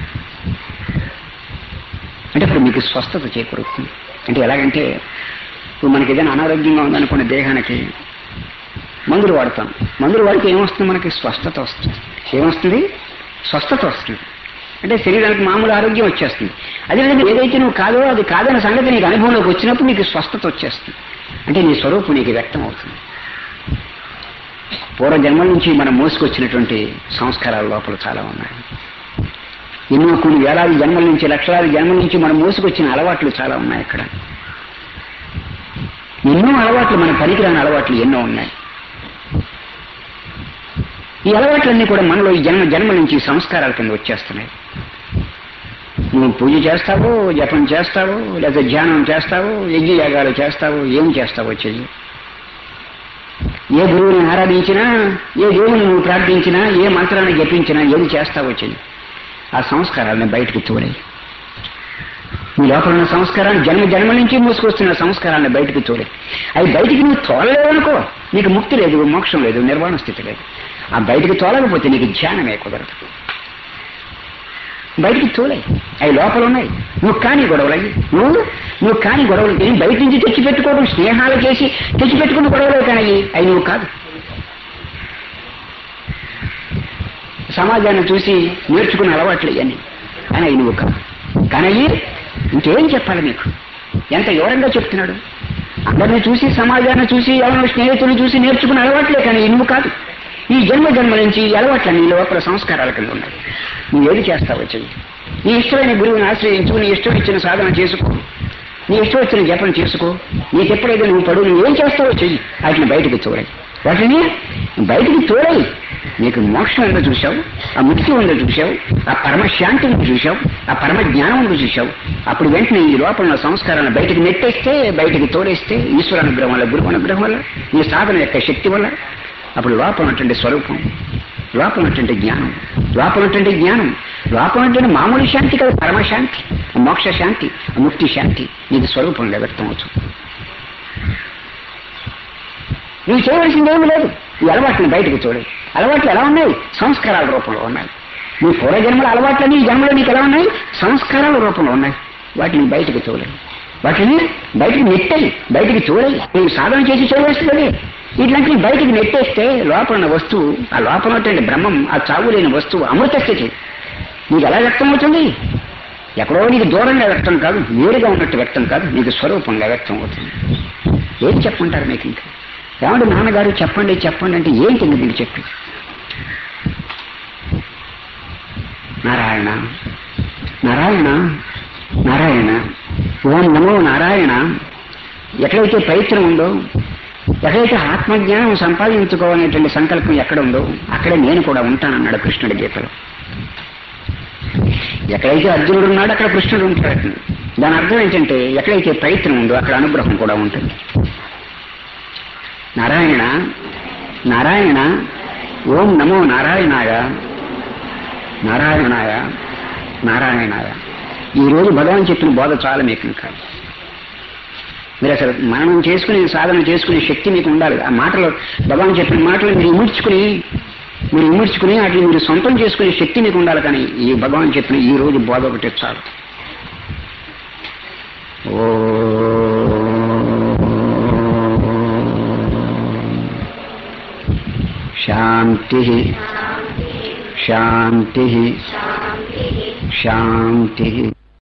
అంటే ఇప్పుడు మీకు స్వస్థత చేకూరుతుంది అంటే ఎలాగంటే ఇప్పుడు మనకి ఏదైనా అనారోగ్యంగా ఉందనుకున్న దేహానికి మందులు వాడతాం మందులు వాడితే ఏమొస్తుంది మనకి స్వస్థత వస్తుంది ఏమొస్తుంది స్వస్థత వస్తుంది అంటే శరీరానికి మామూలు ఆరోగ్యం వచ్చేస్తుంది అదేవిధంగా ఏదైతే నువ్వు కాదో అది కాదన్న సంగతి నీకు అనుభవంలోకి వచ్చినప్పుడు నీకు స్వస్థత వచ్చేస్తుంది అంటే నీ స్వరూపం నీకు వ్యక్తం అవుతుంది పూర్వ జన్మల నుంచి మనం మోసుకొచ్చినటువంటి సంస్కారాల లోపల చాలా ఉన్నాయి ఎన్నో కొన్ని వేలాది జన్మల నుంచి లక్షలాది జన్మల నుంచి మనం మోసుకొచ్చిన అలవాట్లు చాలా ఉన్నాయి ఇక్కడ ఎన్నో అలవాట్లు మన పనికిరాని అలవాట్లు ఎన్నో ఉన్నాయి ఈ అలవాట్లన్నీ కూడా మనలో ఈ జన్మ జన్మ నుంచి సంస్కారాల కింద వచ్చేస్తున్నాయి నువ్వు పూజ చేస్తావో జపం చేస్తావో లేదా ధ్యానం చేస్తావో యజ్ఞయాగాలు చేస్తావో ఏం చేస్తావో చెయ్యి ఏ గురువుని ఆరాధించినా ఏ దేవుని నువ్వు ప్రార్థించినా ఏ మంత్రాన్ని జపించినా ఏది చేస్తావో చెయ్యి ఆ సంస్కారాలను బయటకు తోలేయి నీ లోపల ఉన్న సంస్కారాన్ని జన్మ జన్మ నుంచి మూసుకొస్తున్న సంస్కారాన్ని బయటకు తోలే అవి బయటికి నువ్వు తోలలేవనుకో నీకు ముక్తి లేదు మోక్షం లేదు నిర్వాణ స్థితి లేదు ఆ బయటికి తోలకపోతే నీకు ధ్యానమే కుదరదు బయటికి తోలే అవి లోపల ఉన్నాయి నువ్వు కాని గొడవలు అవి నువ్వు నువ్వు కాని గొడవలు ఏం బయట నుంచి తెచ్చిపెట్టుకోవడం స్నేహాలు చేసి తెచ్చిపెట్టుకున్న గొడవలే కానీ అవి అవి నువ్వు కాదు సమాజాన్ని చూసి నేర్చుకున్న అలవాట్లు ఇవన్నీ అని అవి నువ్వు కాదు కానీ అవి ఇంకేం చెప్పాలి నీకు ఎంత వివరంగా చెప్తున్నాడు అందరిని చూసి సమాజాన్ని చూసి ఎవరినో స్నేహితులు చూసి నేర్చుకున్న అలవాట్లే కానీ ఇవి నువ్వు కాదు ఈ జన్మ జన్మ నుంచి ఈ అలవాట్లన్నీ నీ లోపల సంస్కారాల కింద ఉన్నాయి నువ్వు ఏది చేస్తావో చెయ్యి నీ ఇష్టమైన గురువుని ఆశ్రయించు నీ ఇష్టం ఇచ్చిన సాధన చేసుకో నీ ఇష్టం వచ్చిన జపం చేసుకో నీకు ఎప్పుడైతే నువ్వు పడు నువ్వు ఏం చేస్తావో చెయ్యి వాటిని బయటకు తోడాయి వాటిని బయటికి తోడాయి నీకు మోక్షం ఉందో చూశావు ఆ ముక్తి ఉందో చూశావు ఆ పరమశాంతి ఉందో చూశావు ఆ పరమ జ్ఞానం ఉందో చూశావు అప్పుడు వెంటనే ఈ లోపల ఉన్న సంస్కారాన్ని బయటికి నెట్టేస్తే బయటికి తోడేస్తే ఈశ్వర అనుగ్రహం వల్ల గురువు అనుగ్రహం వల్ల నీ సాధన యొక్క శక్తి వల్ల అప్పుడు లోపల ఉన్నటువంటి స్వరూపం లోపల ఉన్నటువంటి జ్ఞానం లోపల ఉన్నటువంటి జ్ఞానం లోపల ఉన్నటువంటి మామూలు శాంతి కదా పరమశాంతి మోక్ష శాంతి ముక్తి శాంతి నీకు స్వరూపంగా వ్యక్తం అవుతుంది నువ్వు చేయవలసింది ఏమీ లేదు ఈ అలవాట్లను బయటకు చూడు అలవాట్లు ఎలా ఉన్నాయి సంస్కారాల రూపంలో ఉన్నాయి నీ పూర్వజన్మల అలవాట్లన్నీ ఈ జన్మలో నీకు ఎలా ఉన్నాయి సంస్కారాల రూపంలో ఉన్నాయి వాటిని బయటకు చూడలేదు వాటిని బయటికి నెట్టాయి బయటికి చూడాలి నువ్వు సాధన చేసి చేయవలసిందే ఇట్లాంటివి బయటికి నెట్టేస్తే లోపల ఉన్న వస్తువు ఆ లోపల ఉన్నటువంటి బ్రహ్మం ఆ చావు లేని వస్తువు అమృత స్థితి నీకు ఎలా వ్యక్తం అవుతుంది ఎక్కడో నీకు దూరంగా వ్యక్తం కాదు వేరుగా ఉన్నట్టు వ్యక్తం కాదు నీకు స్వరూపంగా వ్యక్తం అవుతుంది ఏం చెప్పమంటారు మీకు ఇంకా ఏమంటే నాన్నగారు చెప్పండి చెప్పండి అంటే ఏంటి మీరు చెప్పి నారాయణ నారాయణ నారాయణ ఓం నమో నారాయణ ఎక్కడైతే ప్రయత్నం ఉందో ఎక్కడైతే ఆత్మజ్ఞానం సంపాదించుకోవాలనేటువంటి సంకల్పం ఎక్కడ ఉందో అక్కడే నేను కూడా ఉంటానన్నాడు కృష్ణుడి గీతలో ఎక్కడైతే అర్జునుడు ఉన్నాడో అక్కడ కృష్ణుడు ఉంటాడు దాని అర్థం ఏంటంటే ఎక్కడైతే ప్రయత్నం ఉందో అక్కడ అనుగ్రహం కూడా ఉంటుంది నారాయణ నారాయణ ఓం నమో నారాయణాయ నారాయణాయ నారాయణాయ ఈ రోజు భగవాన్ చెప్పిన బోధ చాలా మీకు కాదు మీరు అసలు మనం చేసుకునే సాధన చేసుకునే శక్తి మీకు ఉండాలి ఆ మాటలు భగవాన్ చెప్పిన మాటలు మీరు ఇముడ్చుకుని మీరు ఇముడ్చుకుని వాటిని మీరు సొంతం చేసుకునే శక్తి మీకు ఉండాలి కానీ ఈ భగవాన్ చెప్పిన ఈ రోజు బోధ ఒకటి చాలు ఓ శాంతి శాంతి శాంతి